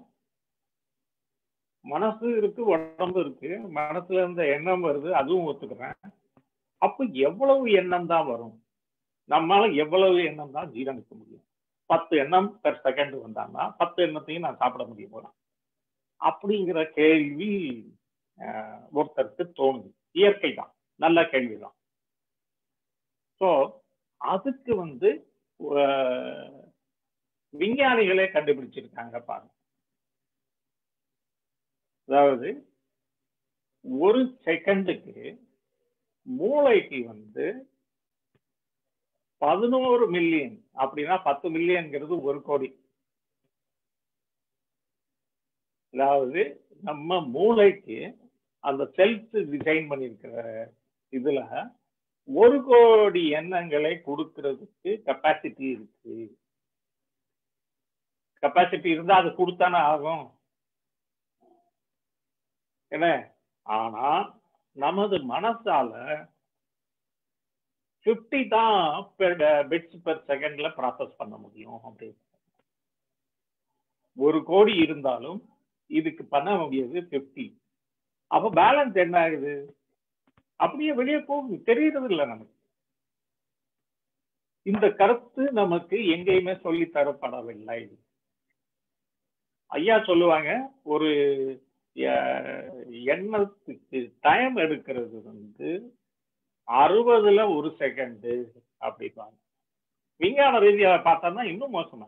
மனசு இருக்கு உடம்பு இருக்கு மனசுல இருந்த எண்ணம் வருது அதுவும் ஒத்துக்கிறேன் அப்ப எவ்வளவு எண்ணம் தான் வரும் நம்மால எவ்வளவு எண்ணம் தான் ஜீரணிக்க முடியும் பத்து எண்ணம் பெர் செகண்ட் வந்தாங்கன்னா பத்து எண்ணத்தையும் நான் சாப்பிட முடியும் போல அப்படிங்கிற கேள்வி ஆஹ், ஒருத்தருக்கு தோணுது இயற்கை தான் நல்ல கேள்விதான் ஸோ அதுக்கு வந்து ஆஹ், விஞ்ஞானிகளே கண்டுபிடிச்சிருக்காங்க பாருங்க அதாவது ஒரு செகண்டுக்கு மூளைக்கு வந்து பதினோரு மில்லியன் அப்படின்னா பத்து மில்லியன்ங்கிறது ஒரு கோடி அதாவது நம்ம மூளைக்கு அந்த செல்ஸ் டிசைன் பண்ணியிருக்கிற இதுல ஒரு கோடி எண்ணங்களை கொடுக்கறதுக்கு கெப்பாசிட்டி இருக்கு கெப்பாசிட்டி இருந்தா அது கொடுத்தானே ஆகும் என்ன ஆனா நமது மனசால 50 தான் பிட்ஸ் பெர் செகண்ட்ல ப்ராசஸ் பண்ண முடியும் அப்படின்னு ஒரு கோடி இருந்தாலும் இதுக்கு பண்ண முடியாது 50 அப்ப பேலன்ஸ் என்ன ஆகுது அப்படியே வெளியே போகுது தெரியறது இல்லை நமக்கு இந்த கருத்து நமக்கு எங்கேயுமே சொல்லி தரப்படவில்லை ஐயா சொல்லுவாங்க ஒரு அஹ், எண்ணத்துக்கு டைம் எடுக்கிறது வந்து அறுபதுல ஒரு செகண்டு அப்படிப்பாங்க விஞ்ஞான ரீதியாக பார்த்தோம்னா இன்னும் மோசமா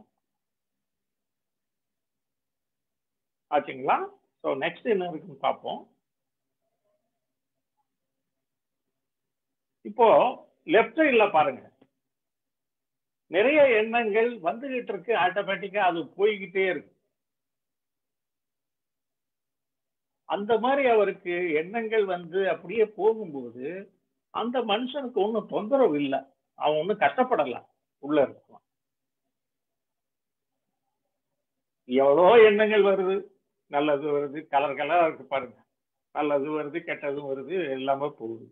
ஆச்சுங்களா ஸோ நெக்ஸ்ட் என்ன இருக்குன்னு பார்ப்போம் இப்போ லெஃப்ட் சைட்ல பாருங்க நிறைய எண்ணங்கள் வந்துகிட்டு இருக்கு ஆட்டோமேட்டிக்கா அது போய்கிட்டே இருக்கு அந்த மாதிரி அவருக்கு எண்ணங்கள் வந்து அப்படியே போகும்போது அந்த மனுஷனுக்கு ஒன்றும் தொந்தரவு இல்லை அவன் ஒன்றும் கஷ்டப்படல உள்ள இருக்கலாம் எவ்வளோ எண்ணங்கள் வருது நல்லது வருது கலர் கலரா இருக்கு பாருங்க நல்லது வருது கெட்டதும் வருது எல்லாமே போகுது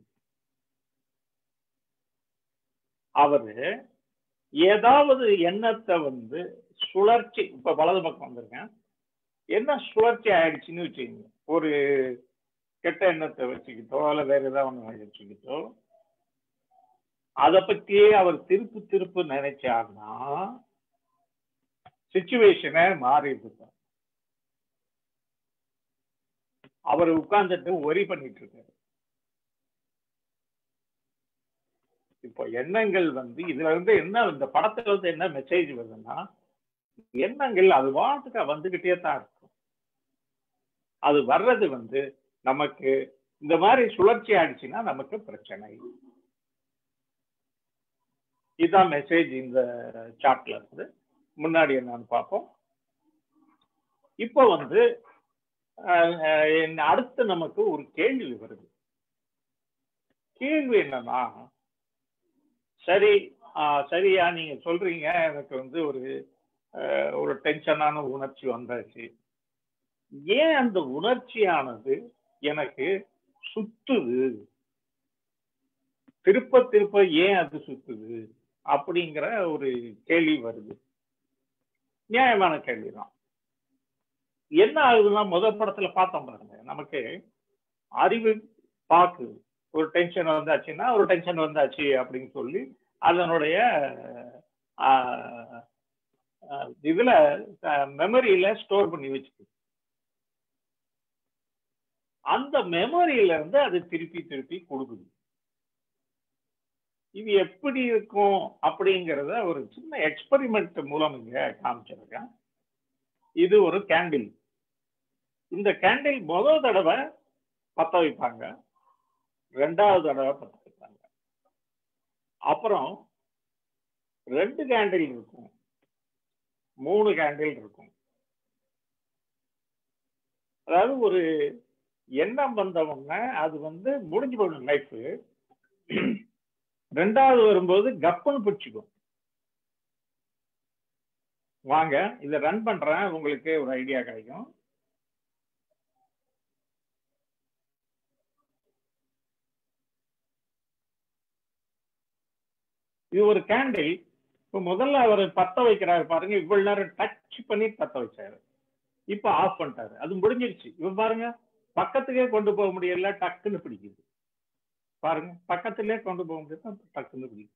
அவரு ஏதாவது எண்ணத்தை வந்து சுழற்சி இப்ப வலது பக்கம் வந்திருக்கேன் என்ன சுழற்சி ஆயிடுச்சுன்னு வச்சுக்கோங்க ஒரு கெட்ட எண்ணத்தை வச்சுக்கிட்டோ அல்ல வேற ஏதாவது ஒண்ணு வச்சுக்கிட்டோ அதை பத்தியே அவர் திருப்பு திருப்பு நினைச்சார்னா சுச்சுவேஷனை மாறிடுது சார் அவர் உட்கார்ந்துட்டு ஒரி பண்ணிட்டு இருக்காரு இப்போ எண்ணங்கள் வந்து இதுல இருந்து என்ன இந்த படத்துல இருந்து என்ன மெசேஜ் வருதுன்னா எண்ணங்கள் அது வாட்டுக்கு வந்துகிட்டே தான் இருக்கும் அது வர்றது வந்து நமக்கு இந்த மாதிரி சுழற்சி ஆயிடுச்சுன்னா நமக்கு பிரச்சனை இதுதான் மெசேஜ் இந்த சார்ட்ல இருந்து முன்னாடி என்னன்னு பார்ப்போம் இப்போ வந்து அஹ், அஹ், அடுத்து நமக்கு ஒரு கேள்வி வருது கேள்வி என்னன்னா சரி ஆஹ், சரியா நீங்க சொல்றீங்க எனக்கு வந்து ஒரு அஹ், ஒரு டென்ஷனான உணர்ச்சி வந்தாச்சு ஏன் அந்த உணர்ச்சியானது எனக்கு சுத்துது திருப்ப திருப்ப ஏன் அது சுத்துது அப்படிங்கிற ஒரு கேள்வி வருது நியாயமான கேள்விதான் என்ன ஆகுதுன்னா முதல் படத்துல பார்த்தோம் பாருங்க நமக்கு அறிவு பாக்குது ஒரு டென்ஷன் வந்தாச்சுன்னா ஒரு டென்ஷன் வந்தாச்சு அப்படின்னு சொல்லி அதனுடைய ஆஹ், ஆஹ், இதுல மெமரியில ஸ்டோர் பண்ணி வச்சுக்குது அந்த மெமரியில இருந்து அது திருப்பி திருப்பி கொடுக்குது இது எப்படி இருக்கும் அப்படிங்கிறத ஒரு சின்ன எக்ஸ்பெரிமெண்ட் மூலம் இங்க காமிச்சிருக்கேன் இது ஒரு கேண்டில் இந்த கேண்டில் முதல் தடவை பத்த வைப்பாங்க ரெண்டாவது தடவை பத்த வைப்பாங்க அப்புறம் ரெண்டு கேண்டில் இருக்கும் மூணு கேண்டில் இருக்கும் அதாவது ஒரு எண்ணம் வந்தவொடனே அது வந்து முடிஞ்சு போயிடும் லைஃப் ரெண்டாவது வரும்போது கப்புன்னு பிடிச்சிக்கும் வாங்க இதை ரன் பண்றேன் உங்களுக்கு ஒரு ஐடியா கிடைக்கும் இது ஒரு கேண்டில் இப்போ முதல்ல அவர் பத்த வைக்கிறாரு பாருங்க இவ்வளவு நேரம் டச் பண்ணி பத்த வச்சாரு இப்ப ஆஃப் பண்ணிட்டாரு அது முடிஞ்சிருச்சு இவன் பாருங்க பக்கத்துக்கே கொண்டு போக முடியல டக்குன்னு பிடிக்குது பாருங்க பக்கத்திலே கொண்டு போக முடியாது டக்குன்னு பிடிக்குது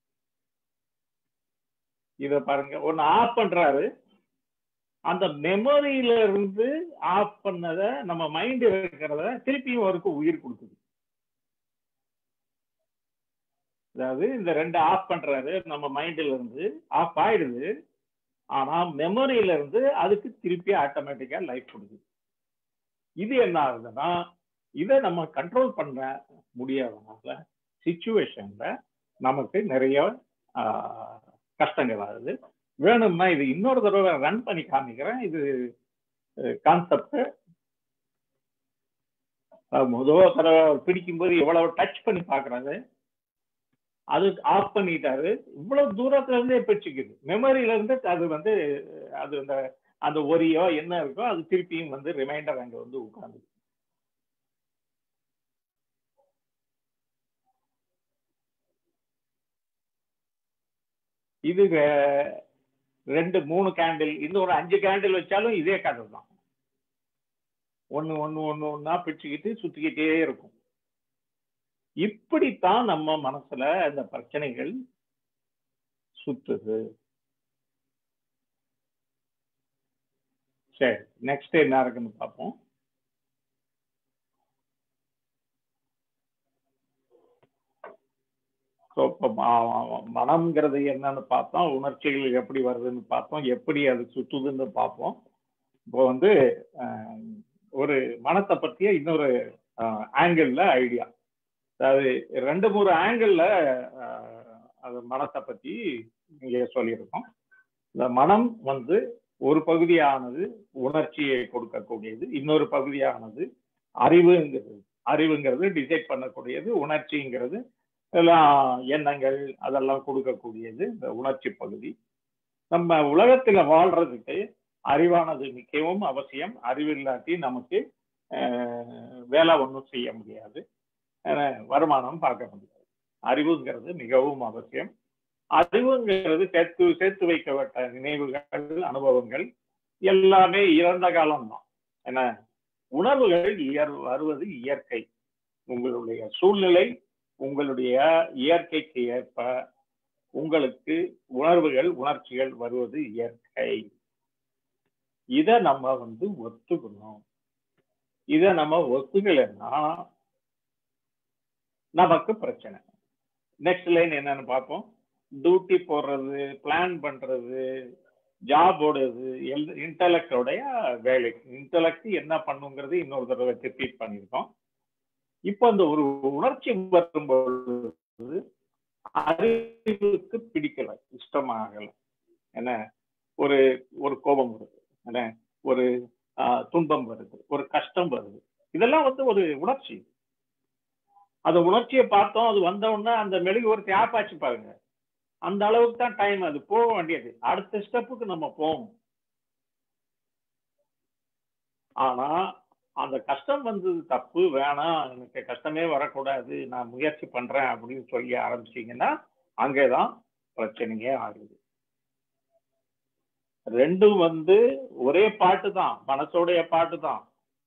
இத பாருங்க ஒன்னு ஆஃப் பண்றாரு அந்த மெமரியில இருந்து ஆஃப் பண்ணத நம்ம மைண்ட் இருக்கிறத திருப்பியும் அவருக்கு உயிர் கொடுக்குது அதாவது இந்த ரெண்டு ஆஃப் பண்றாரு நம்ம மைண்ட்ல இருந்து ஆஃப் ஆயிடுது ஆனா மெமரியில இருந்து அதுக்கு திருப்பி ஆட்டோமேட்டிக்கா லைஃப் கொடுக்குது இது என்ன ஆகுதுன்னா இதை நம்ம கண்ட்ரோல் பண்ண முடியாதனால சுச்சுவேஷன்ல நமக்கு நிறைய கஷ்டங்கள் ஆகுது வேணும்னா இது இன்னொரு தடவை ரன் பண்ணி காமிக்கிறேன் இது கான்செப்ட் முதல் தடவை பிடிக்கும்போது எவ்வளவு டச் பண்ணி பாக்குறாரு அது ஆஃப் பண்ணிட்டாரு இவ்வளவு தூரத்துல இருந்தே பிடிச்சிக்குது மெமரியில இருந்து அது வந்து அது அந்த அந்த ஒரியோ என்ன இருக்கோ அது திருப்பியும் வந்து ரிமைண்டர் அங்க வந்து உட்காந்து இது ரெண்டு மூணு கேண்டில் இன்னும் ஒரு அஞ்சு கேண்டில் வச்சாலும் இதே கதை தான் ஒன்னு ஒன்னு ஒன்னு ஒன்னா பிடிச்சுக்கிட்டு சுத்திக்கிட்டே இருக்கும் இப்படித்தான் நம்ம மனசுல இந்த பிரச்சனைகள் சுத்துது சரி நெக்ஸ்ட் என்ன இருக்குன்னு பார்ப்போம் ஸோ இப்போ மனம்ங்கிறது என்னன்னு பார்த்தோம் உணர்ச்சிகள் எப்படி வருதுன்னு பார்த்தோம் எப்படி அது சுத்துதுன்னு பார்ப்போம் இப்போ வந்து ஒரு மனத்தை பற்றிய இன்னொரு ஆங்கிள் ஐடியா அதாவது ரெண்டு மூணு ஆங்கிள் அது மனத்தை பற்றி இங்கே சொல்லியிருக்கோம் இந்த மனம் வந்து ஒரு பகுதியானது உணர்ச்சியை கொடுக்கக்கூடியது இன்னொரு பகுதியானது அறிவுங்கிறது அறிவுங்கிறது டிசைட் பண்ணக்கூடியது உணர்ச்சிங்கிறது எல்லாம் எண்ணங்கள் அதெல்லாம் கொடுக்கக்கூடியது இந்த உணர்ச்சி பகுதி நம்ம உலகத்துல வாழ்றதுக்கு அறிவானது மிகவும் அவசியம் அறிவில்லாட்டி நமக்கு வேலை ஒன்றும் செய்ய முடியாது வருமானம் பார்க்க முடியாது அறிவுங்கிறது மிகவும் அவசியம் அறிவுங்கிறது சேர்த்து சேர்த்து வைக்கப்பட்ட நினைவுகள் அனுபவங்கள் எல்லாமே இறந்த காலம்தான் என்ன உணர்வுகள் இயற் வருவது இயற்கை உங்களுடைய சூழ்நிலை உங்களுடைய இயற்கைக்கு ஏற்ப உங்களுக்கு உணர்வுகள் உணர்ச்சிகள் வருவது இயற்கை இத நம்ம வந்து ஒத்துக்கணும் இத நம்ம ஒத்துக்கலைன்னா நமக்கு பிரச்சனை நெக்ஸ்ட் லைன் என்னன்னு பார்ப்போம் டியூட்டி போடுறது பிளான் பண்றது ஜாப் ஓடுறது இன்டலெக்டோடைய வேலை இன்டலெக்ட் என்ன பண்ணுங்கிறது இன்னொரு தடவை ரிப்பீட் பண்ணியிருக்கோம் இப்போ அந்த ஒரு உணர்ச்சி வரும்பொழுது அறிவுக்கு பிடிக்கல இஷ்டமாகல என்ன ஒரு ஒரு கோபம் வருது என்ன ஒரு துன்பம் வருது ஒரு கஷ்டம் வருது இதெல்லாம் வந்து ஒரு உணர்ச்சி அந்த உணர்ச்சியை பார்த்தோம் அது வந்த உடனே அந்த மெழுகு ஒரு ஆப்பாச்சு பாருங்க அந்த அளவுக்கு தான் டைம் அது போக வேண்டியது அடுத்த ஸ்டெப்புக்கு நம்ம போவோம் ஆனா அந்த கஷ்டம் வந்தது தப்பு வேணாம் எனக்கு கஷ்டமே வரக்கூடாது நான் முயற்சி பண்றேன் அப்படின்னு சொல்லி ஆரம்பிச்சீங்கன்னா அங்கேதான் பிரச்சனையே ஆகுது ரெண்டும் வந்து ஒரே பாட்டு தான் மனசோடைய பாட்டு தான்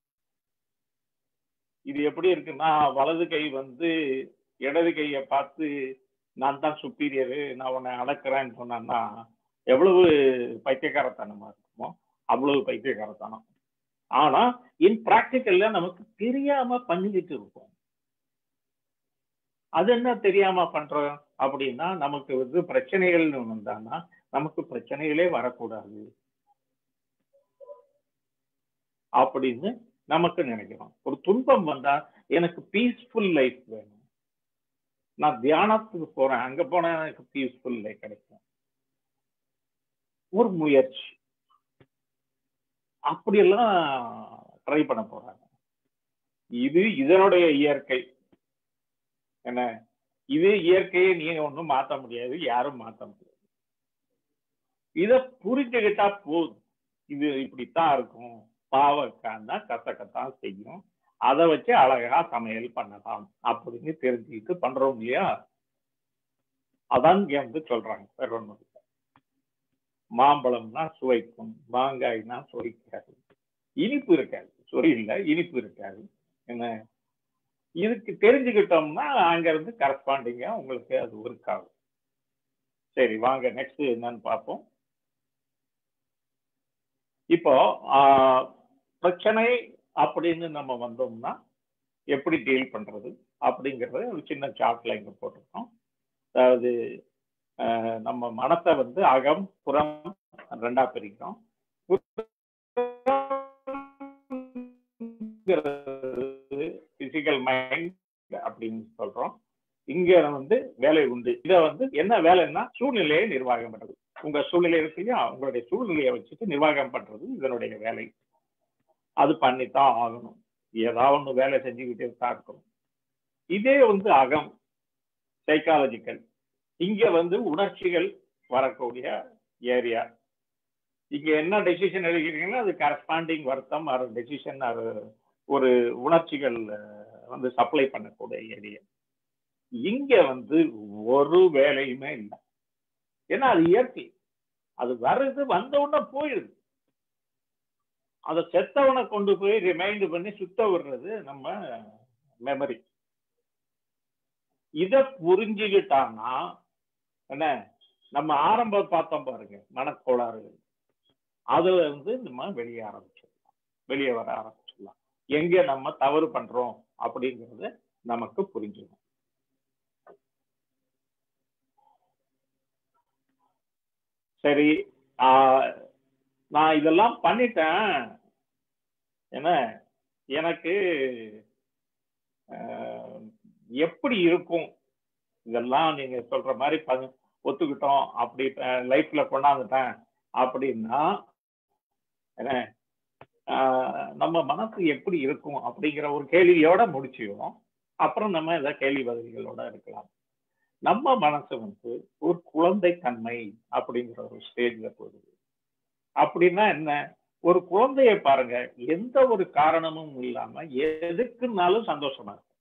இது எப்படி இருக்குன்னா வலது கை வந்து இடது கையை பார்த்து நான் தான் சுப்பீரியரு நான் உன்னை அடக்குறேன்னு சொன்னா எவ்வளவு பைத்தியக்காரத்தனமா இருக்குமோ அவ்வளவு பைத்தியக்காரத்தனம் ஆனா இன் பிராக்டிக்கல்ல நமக்கு தெரியாம பண்ணிக்கிட்டு இருக்கோம் அது என்ன தெரியாம பண்றோம் அப்படின்னா நமக்கு வந்து பிரச்சனைகள் வந்தான்னா நமக்கு பிரச்சனைகளே வரக்கூடாது அப்படின்னு நமக்கு நினைக்கிறோம் ஒரு துன்பம் வந்தா எனக்கு பீஸ்ஃபுல் லைஃப் வேணும் நான் தியானத்துக்கு போறேன் அங்க போனா எனக்கு பீஸ்ஃபுல் கிடைக்கும் ஒரு முயற்சி அப்படியெல்லாம் ட்ரை பண்ண போறாங்க இது இதனுடைய இயற்கை என்ன இது இயற்கையை நீங்க ஒன்றும் மாத்த முடியாது யாரும் மாத்த முடியாது இத புரிஞ்சுக்கிட்டா போதும் இது இப்படித்தான் இருக்கும் பாவக்கான்னா கசக்கத்தான் செய்யும் அதை வச்சு அழகா சமையல் பண்ணலாம் அப்படின்னு தெரிஞ்சுக்கிட்டு பண்றோம் இல்லையா அதான் இங்க வந்து சொல்றாங்க வேற ஒண்ணும் இல்லை மாம்பழம்னா சுவைக்கும் மாங்காய்னா சுவைக்காது இனிப்பு இருக்காது சுவை இல்லை இனிப்பு இருக்காது என்ன இதுக்கு தெரிஞ்சுக்கிட்டோம்னா அங்க இருந்து கரஸ்பாண்டிங்கா உங்களுக்கு அது ஒர்க் ஆகும் சரி வாங்க நெக்ஸ்ட் என்னன்னு பார்ப்போம் இப்போ ஆஹ், பிரச்சனை அப்படின்னு நம்ம வந்தோம்னா எப்படி டீல் பண்றது அப்படிங்கறத ஒரு சின்ன சார்ட்ல இங்க போட்டிருக்கோம் அதாவது ஆஹ், நம்ம மனத்தை வந்து அகம் புறம் ரெண்டா பிரிக்கிறோம் பிசிக்கல் மைண்ட் அப்படின்னு சொல்றோம் இங்க வந்து வேலை உண்டு இத வந்து என்ன வேலைன்னா சூழ்நிலையை நிர்வாகம் பண்றது உங்க சூழ்நிலை இருக்கு இல்லையா உங்களுடைய சூழ்நிலையை வச்சுட்டு நிர்வாகம் பண்றது இதனுடைய வேலை அது பண்ணித்தான் ஆகணும் ஏதாவது ஒண்ணு வேலை செஞ்சுக்கிட்டே தான் இருக்கணும் இதே வந்து அகம் சைக்காலஜிக்கல் இங்க வந்து உணர்ச்சிகள் வரக்கூடிய ஏரியா இங்க என்ன டெசிஷன் எடுக்கிறீங்களோ அது கரஸ்பாண்டிங் வருத்தம் அது டெசிஷன் அது ஒரு உணர்ச்சிகள் அஹ், வந்து சப்ளை பண்ணக்கூடிய ஏரியா இங்க வந்து ஒரு வேலையுமே இல்லை ஏன்னா அது இயற்கை அது வருது வந்த உடனே போயிடுது அதை செத்தவனை கொண்டு போய் ரிமைண்ட் பண்ணி சுத்த விடுறது நம்ம மெமரி இத புரிஞ்சுக்கிட்டான்னா என்ன நம்ம ஆரம்பம் பார்த்தோம் பாருங்க மனக்கோளாறுகள் அதுல இருந்து நம்ம வெளியே ஆரம்பிச்சிடலாம் வெளியே வர ஆரம்பிச்சிடலாம் எங்க நம்ம தவறு பண்றோம் அப்படிங்கறது நமக்கு புரிஞ்சிடும் சரி ஆஹ், நான் இதெல்லாம் பண்ணிட்டேன் என்ன எனக்கு ஆஹ், எப்படி இருக்கும் இதெல்லாம் நீங்க சொல்ற மாதிரி ப- ஒத்துக்கிட்டோம் அப்படி லைஃப்ல கொண்டாந்துட்டேன் அப்படின்னா என்ன ஆஹ், நம்ம மனசு எப்படி இருக்கும் அப்படிங்கிற ஒரு கேள்வியோட முடிச்சிடும் அப்புறம் நம்ம ஏதாவது கேள்வி பதில்களோட இருக்கலாம் நம்ம மனசு வந்து ஒரு குழந்தை தன்மை அப்படிங்கிற ஒரு ஸ்டேஜ்ல போகுது அப்படின்னா என்ன ஒரு குழந்தைய பாருங்க எந்த ஒரு காரணமும் இல்லாம எதுக்குனாலும் சந்தோஷமா இருக்கும்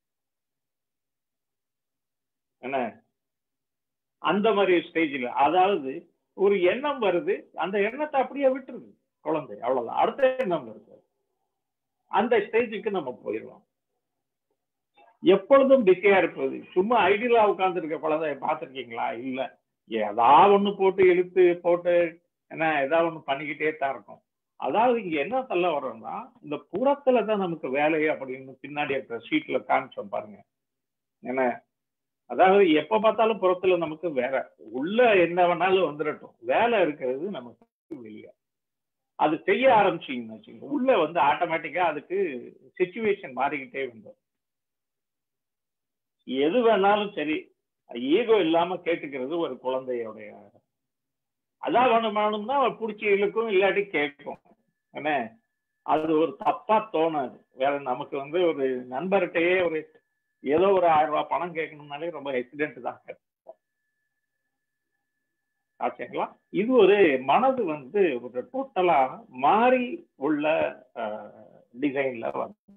என்ன அந்த மாதிரி ஸ்டேஜ்ல அதாவது ஒரு எண்ணம் வருது அந்த எண்ணத்தை அப்படியே விட்டுருது குழந்தை அவ்வளவுதான் அடுத்த எண்ணம் வருது அந்த ஸ்டேஜுக்கு நம்ம போயிடுவோம் எப்பொழுதும் பிஸியா இருப்பது சும்மா ஐடியலா உட்கார்ந்து இருக்க குழந்தைய பார்த்திருக்கீங்களா இல்ல ஏதாவது ஒண்ணு போட்டு இழுத்து போட்டு என்ன ஏதாவது ஒண்ணு பண்ணிக்கிட்டே தான் இருக்கும் அதாவது இங்க என்ன சொல்ல வர்றோம்னா இந்த புறத்துல தான் நமக்கு வேலை அப்படின்னு பின்னாடி இருக்கிற ஷீட்ல காமிச்சோம் பாருங்க என்ன அதாவது எப்ப பார்த்தாலும் புறத்துல நமக்கு வேற உள்ள என்ன வேணாலும் வந்துடட்டும் வேலை இருக்கிறது நமக்கு வெளியே அது செய்ய ஆரம்பிச்சீங்கன்னு வச்சுக்கோங்க உள்ள வந்து ஆட்டோமேட்டிக்கா அதுக்கு சுச்சுவேஷன் மாறிக்கிட்டே வந்துடும் எது வேணாலும் சரி ஈகோ இல்லாம கேட்டுக்கிறது ஒரு குழந்தையோடைய அதான் வேணுமானும்னா பிடிச்சி இழுக்கும் இல்லாட்டி கேட்கும் என்ன அது ஒரு தப்பா தோணாது வேற நமக்கு வந்து ஒரு நண்பர்கிட்டயே ஒரு ஏதோ ஒரு ஆயிரம் ரூபாய் பணம் கேட்கணும்னாலே ரொம்ப எக்ஸிடென்ட் தான் கேட்போம் ஆச்சுங்களா இது ஒரு மனது வந்து ஒரு டோட்டலா மாறி உள்ள டிசைன்ல வந்து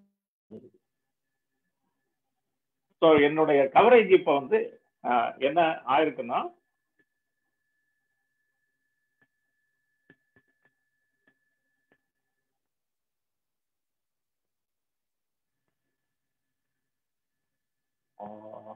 ஸோ என்னுடைய கவரேஜ் இப்போ வந்து அஹ், என்ன ஆயிருக்குன்னா ஆஹ்,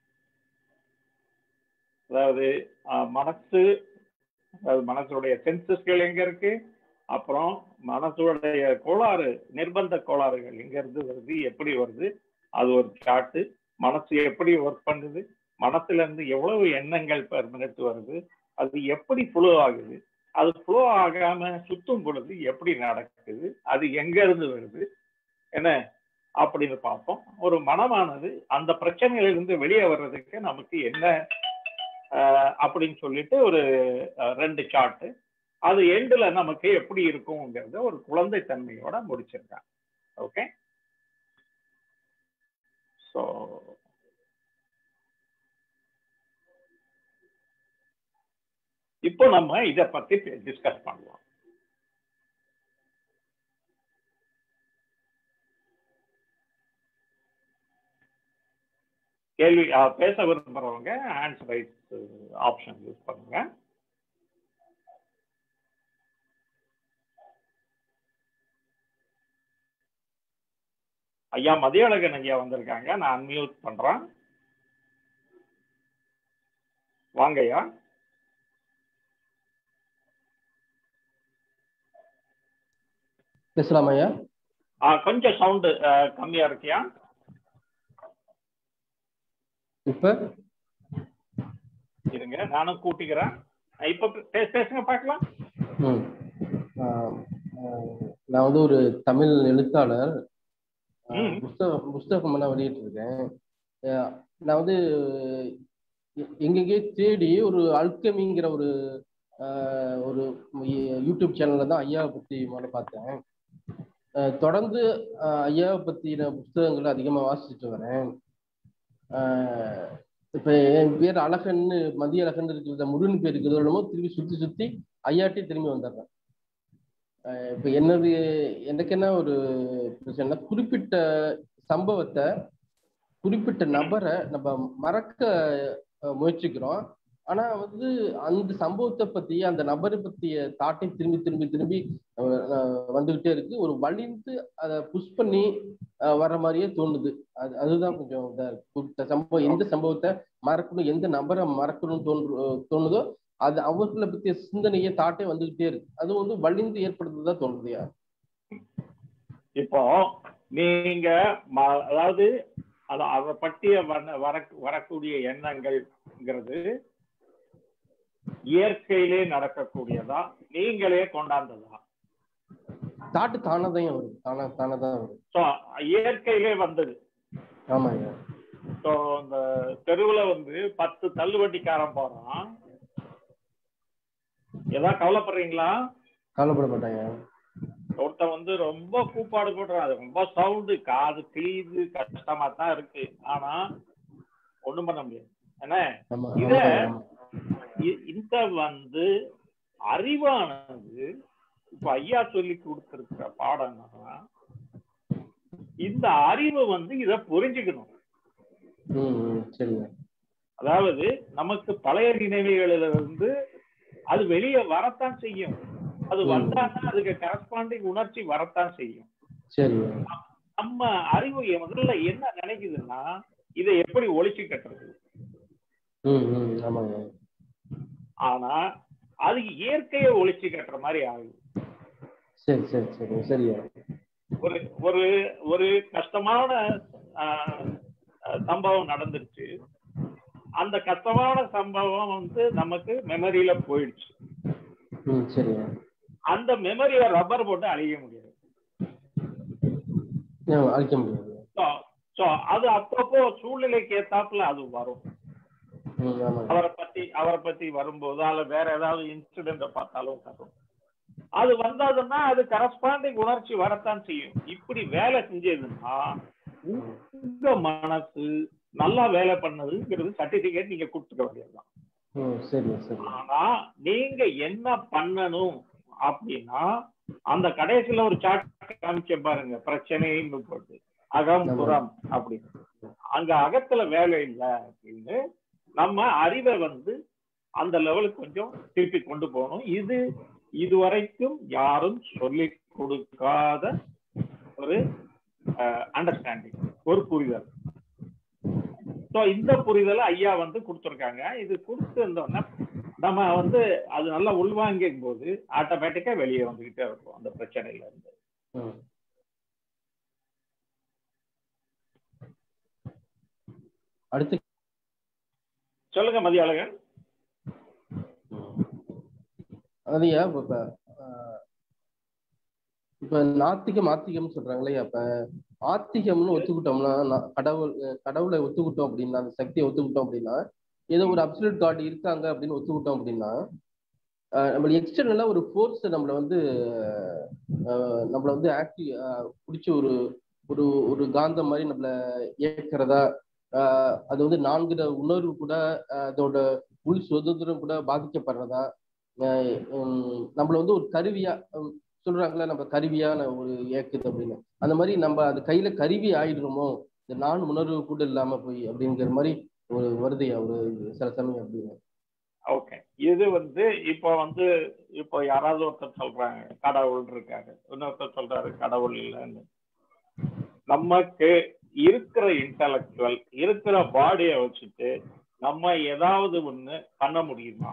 அதாவது ஆஹ், மனசு அதாவது மனசுடைய சென்சஸ்கள் எங்க இருக்கு அப்புறம் மனசுடைய கோளாறு நிர்பந்த கோளாறுகள் எங்க இருந்து வருது எப்படி வருது அது ஒரு சார்ட்டு மனசு எப்படி ஒர்க் பண்ணுது மனசுல இருந்து எவ்வளவு எண்ணங்கள் பெர் மினிட் வருது அது எப்படி ஃப்ளோ ஆகுது அது ஃப்ளோ ஆகாம சுத்தும் பொழுது எப்படி நடக்குது அது எங்க இருந்து வருது என்ன அப்படின்னு பார்ப்போம் ஒரு மனமானது அந்த பிரச்சனையிலிருந்து வெளியே வர்றதுக்கு நமக்கு என்ன அஹ், அப்படின்னு சொல்லிட்டு ஒரு அஹ், ரெண்டு சார்ட்டு அது எண்டுல நமக்கு எப்படி இருக்கும்ங்கிறத ஒரு குழந்தைத்தன்மையோட முடிச்சிருக்காங்க ஓகே ஸோ இப்போ நம்ம இதை பத்தி டிஸ்கஸ் பண்ணலாம் கேள்வி அஹ், பேச விரும்புறவங்க ஹேண்ட்ஸ் ரைஸ் ஆப்ஷன் யூஸ் பண்ணுங்க ஐயா மதியழகன் ஐயா வந்திருக்காங்க நான் அன்மியூட் பண்றேன் வாங்க ஐயா பேசலாம் ஐயா ஆ, கொஞ்சம் சவுண்டு கம்மியா இருக்கியா இப்ப இருங்க நானும் கூட்டிக்கிறேன் அஹ், இப்ப பே- பேசுங்க பார்க்கலாம் ம். ஆஹ், ஆஹ், நான் வந்து ஒரு தமிழ் எழுத்தாளர் ஆஹ், ம். புஸ்தகம் புஸ்தகம் எல்லாம் வெளியிட்டிருக்கேன் ஆஹ், நான் வந்து எ- எங்கெங்கேயோ தேடி ஒரு அல்கமிங்கிற ஒரு ஆஹ், ஒரு யூ- யூடியூப் சேனல்ல தான் ஐயாவை பத்தி முதல்ல பார்த்தேன் ஆஹ், தொடர்ந்து ஆஹ், ஐயாவை பத்தின புஸ்தகங்களை அதிகமாக வாசிச்சுட்டு வரேன் ஆஹ், இப்ப என் பேர் அழகன்னு மதிய அழகன் இருக்கிறத முருகன் பேர் இருக்கிறதோ என்னமோ திரும்பி சுத்தி சுத்தி ஐயாட்டி திரும்பி வந்துடுறேன் ஆஹ் இப்ப என்னது எனக்கு என்ன ஒரு பிரச்சனை குறிப்பிட்ட சம்பவத்தை குறிப்பிட்ட நபரை நம்ம மறக்க அஹ், முயற்சிக்கிறோம் ஆனா வந்து அந்த சம்பவத்தை பத்தி அந்த நபரை பத்திய தாட்டை திரும்பி திரும்பி திரும்பி அஹ், அஹ், வந்துகிட்டே இருக்கு ஒரு வலிந்து அதை புஷ் பண்ணி அஹ், வர்ற மாதிரியே தோணுது அது அதுதான் கொஞ்சம் இதா இருக்கு குறிப்பிட்ட சம்பவம் எந்த சம்பவத்தை மறக்கணும் எந்த நபரை மறக்கணும்னு தோன்று தோணுதோ அது அவர்களை பத்திய சிந்தனையே தாட்டே வந்துகிட்டே இருக்கு அது வந்து வலிந்து ஏற்படுத்துறதா தோணுதுயா இப்போ நீங்க ம- அதாவது அத- அதை பற்றிய வர- வர- வரக்கூடிய எண்ணங்கள்ங்கிறது இயற்கையிலே நடக்கக்கூடியதா நீங்களே கொண்டாந்ததா தாட்டு தானதான் வருது தானா தானதான் வருது ஸோ இயற்கையிலே வந்தது ஆமாங்க ஸோ இந்த தெருவுல வந்து பத்து தள்ளுவண்டிக்காரன் போறான் ஏதாவது கவலைப்படுறீங்களா கவலைப்பட மாட்டாங்க ஒருத்தன் வந்து ரொம்ப கூப்பாடு போடுறான் அது ரொம்ப சவுண்டு காது கிழியுது கஷ்டமா தான் இருக்கு ஆனா ஒண்ணும் பண்ண முடியாது என்ன ஆமா இத- ஆமா, இ- இந்த வந்து அறிவானது இப்ப ஐயா சொல்லி கொடுத்திருக்கிற பாடம் என்னன்னா இந்த அறிவு வந்து இத புரிஞ்சுக்கணும் ம் ம், சரிங்க அதாவது நமக்கு பழைய நினைவுகளிலிருந்து அது வெளியே வரத்தான் செய்யும் அது ம். வந்தாதான் அதுக்கு கரஸ்பாண்டிங் உணர்ச்சி வரத்தான் செய்யும் சரிங்க நம்ம அறிவு முதல்ல என்ன நினைக்குதுன்னா இதை எப்படி ஒழிச்சு கட்டுறது ம் ம் ஆமாங்க ஆனா அது இயற்கையை ஒழிச்சு கட்டுற மாதிரி ஆகுது சரி சரி சரி சரியா ஒரு ஒரு ஒரு கஷ்டமான ஆஹ், ஆஹ், சம்பவம் நடந்துருச்சு அந்த கஷ்டமான சம்பவம் வந்து நமக்கு மெமரியில போயிடுச்சு ம் சரிங்க அந்த மெமரியை ரப்பர் போட்டு அழிய முடியாது ஏன் அழிக்க முடியாது ஸோ அது அப்பப்போ சூழ்நிலைக்கு ஏத்தாப்புல அது வரும் ம் ஆமாங்க அவரை பத்தி அவரை பத்தி வரும்போது அல்ல வேற ஏதாவது இன்சிடென்ட பார்த்தாலும் வரும் அது வந்ததுன்னா அது கரஸ்பாண்டிங் உணர்ச்சி வரத்தான் செய்யும் இப்படி வேலை செஞ்சதுன்னா உங்க மனசு நல்லா வேலை பண்ணதுங்கிறது சர்டிபிகேட் நீங்க கொடுத்துக்க வேண்டியதுதான் ம் சரிங்க சரி ஆனா நீங்க என்ன பண்ணணும் அப்படின்னா அந்த கடைசியில ஒரு சாட் காமிச்ச பாருங்க பிரச்சனைன்னு போட்டு அகம் புறம் அப்படின்னு அங்க அகத்துல வேலை இல்லை அப்படின்னு நம்ம அறிவை வந்து அந்த லெவலுக்கு கொஞ்சம் திருப்பி கொண்டு போகணும் இது இதுவரைக்கும் யாரும் சொல்லி கொடுக்காத ஒரு அண்டர்ஸ்டாண்டிங் ஒரு புரிதல் ஸோ இந்த புரிதலை ஐயா வந்து கொடுத்துருக்காங்க இது கொடுத்துருந்தோம்னா நம்ம வந்து அது நல்லா உள்வாங்கும் போது ஆட்டோமேட்டிக்கா வெளியே வந்துகிட்டே இருக்கும் அந்த பிரச்சனையில இருந்து ம் அடுத்து சொல்லுங்க மதியாளகன் அதையா இப்ப இப்ப ஆஹ், இப்ப நாத்திகம் ஆத்திகம் சொல்றாங்களே அப்ப ஆத்திகம்னு ஒத்துக்கிட்டோம்னா நான் கடவுள் அஹ் கடவுளை ஒத்துக்கிட்டோம் அப்படின்னா அந்த சக்தியை ஒத்துக்கிட்டோம் அப்படின்னா ஏதோ ஒரு அப்சல்யூட் காட் இருக்காங்க அப்படின்னு ஒத்துக்கிட்டோம் அப்படின்னா அஹ் நம்ம எக்ஸ்டர்னலா ஒரு ஃபோர்ஸ் நம்மளை வந்து அஹ் நம்மளை வந்து ஆக்டிவ் பிடிச்சி ஒரு ஒரு ஒரு காந்தம் மாதிரி நம்மள இயக்கிறதா ஆஹ் அது வந்து நான்கிற உணர்வு கூட ஆஹ் அதோட உள் சுதந்திரம் கூட பாதிக்கப்படுறதா ஆஹ் உம் நம்மள வந்து ஒரு கருவியா உம் சொல்றாங்களே நம்ம கருவியான ஒரு இயக்குது அப்படின்னு அந்த மாதிரி நம்ம அது கையில கருவி ஆயிடுறோமோ இந்த நான் உணர்வு கூட இல்லாம போய் அப்படிங்கிற மாதிரி ஒரு வருதையா ஒரு சில சமயம் அப்படின்னு ஓகே இது வந்து இப்போ வந்து இப்போ யாராவது ஒருத்தர் சொல்றாங்க கடவுள் இருக்காரு இன்னொருத்தர் சொல்றாரு கடவுள் இல்லைன்னு நமக்கு இருக்கிற இன்டலெக்சுவல் இருக்கிற பாடியை வச்சுட்டு நம்ம ஏதாவது ஒண்ணு பண்ண முடியுமா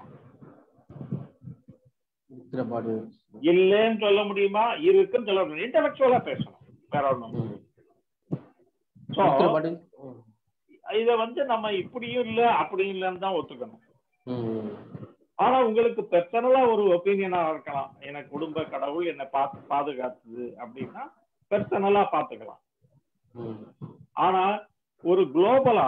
இருக்கிற பாடு இல்லைன்னு சொல்ல முடியுமா இருக்குன்னு சொல்ல முடியும் இன்டலெக்சுவலா பேசணும் வேற ஒண்ணும் ம். ஸோ இருக்கிற பாடு ம். இத வந்து நம்ம இப்படியும் இல்ல அப்படியும் இல்லைன்னு தான் ஒத்துக்கணும் ம். ஆனா உங்களுக்கு பர்சனலா ஒரு ஒப்பீனியனா இருக்கலாம் எனக்கு குடும்ப கடவுள் என்னை பார்த்து பாதுகாத்துது அப்படின்னா பர்சனலா பாத்துக்கலாம் ம். ஆனா ஒரு குளோபலா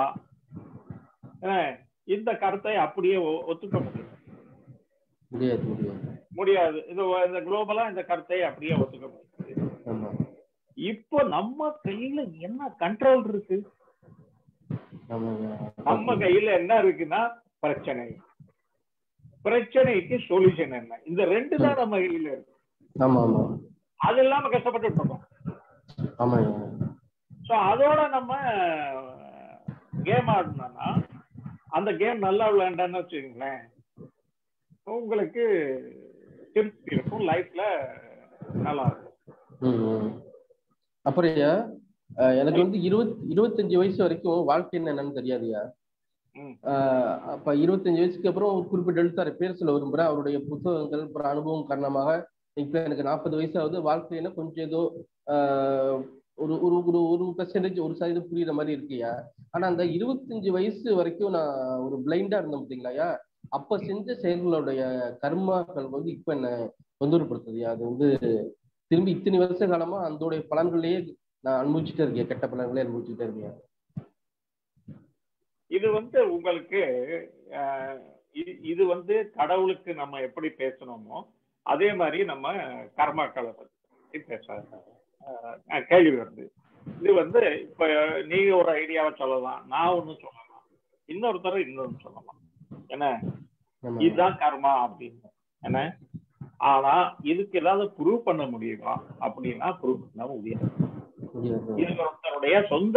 இந்த கருத்தை அப்படியே ஒ- ஒத்துக்க முடியும் முடியாது முடியாது முடியாது இது ஒ- இந்த குளோபலா இந்த கருத்தை அப்படியே ஒத்துக்க முடியாது ஆமா இப்போ நம்ம கையில என்ன கண்ட்ரோல் இருக்கு ஆமாங்க நம்ம கையில என்ன இருக்குன்னா பிரச்சனை பிரச்சனைக்கு சொல்யூஷன் என்ன இந்த ரெண்டு தான் நம்ம கையில இருக்கு ஆமா ஆமா அது இல்லாம கஷ்டப்பட்டு இருக்கோம் ஆமாங்க ஸோ அதோட நம்ம கேம் ஆடணும்னா அந்த கேம் நல்லா விளையாண்டான்னு வச்சுக்கோங்களேன் உங்களுக்கு திருப்தி இருக்கும் லைஃப்ல நல்லா இருக்கும் ம், ம். அப்புறம் ஐயா அஹ் எனக்கு வந்து இருபத் இருபத்தஞ்சு வயசு வரைக்கும் வாழ்க்கைன்னு என்னன்னு தெரியாதுயா ம். ஆஹ் அப்ப இருபத்தஞ்சு வயசுக்கு அப்புறம் ஒரு குறிப்பிட்ட எழுத்தாரு பேர் சொல்ல விரும்புறேன் அவருடைய புத்தகங்கள் அப்புறம் அனுபவம் காரணமாக இப்ப எனக்கு நாற்பது வயசாவது வாழ்க்கையில கொஞ்சம் ஏதோ ஆஹ் ஒரு ஒரு ஒரு ஒரு பெர்சன்டேஜ் ஒரு சதவீதம் புரியுற மாதிரி இருக்குயா ஆனா அந்த இருபத்தஞ்சு வயசு வரைக்கும் நான் ஒரு பிளைண்டா இருந்தேன் பார்த்தீங்களாயா அப்ப செஞ்ச செயல்களுடைய கர்மாக்கள் வந்து இப்ப என்ன தொந்தரப்படுத்துதுயா அது வந்து திரும்பி இத்தனை வருஷ காலமா அதோடைய பலன்களையே நான் அனுபவிச்சுட்டே இருக்கேன் கெட்ட பலன்களே அனுபவிச்சுட்டே இருக்கேன் இது வந்து உங்களுக்கு அஹ், இது- இது வந்து கடவுளுக்கு நம்ம எப்படி பேசணுமோ அதே மாதிரி நம்ம கர்மாக்களை பத்தி பேச அஹ், கேள்வி வருது இது வந்து இப்ப நீங்க ஒரு ஐடியாவை சொல்லலாம் நான் ஒண்ணு சொல்லலாம் இன்னொருத்தர் இன்னொன்னு சொல்லலாம் என்ன ஆமா. இதுதான் கர்மா அப்படின்னு என்ன ஆனா இதுக்கு ஏதாவது ப்ரூவ் பண்ண முடியுமா அப்படின்னா ப்ரூவ் பண்ண முடியாது முடியாது. இது ஒருத்தருடைய சொந்த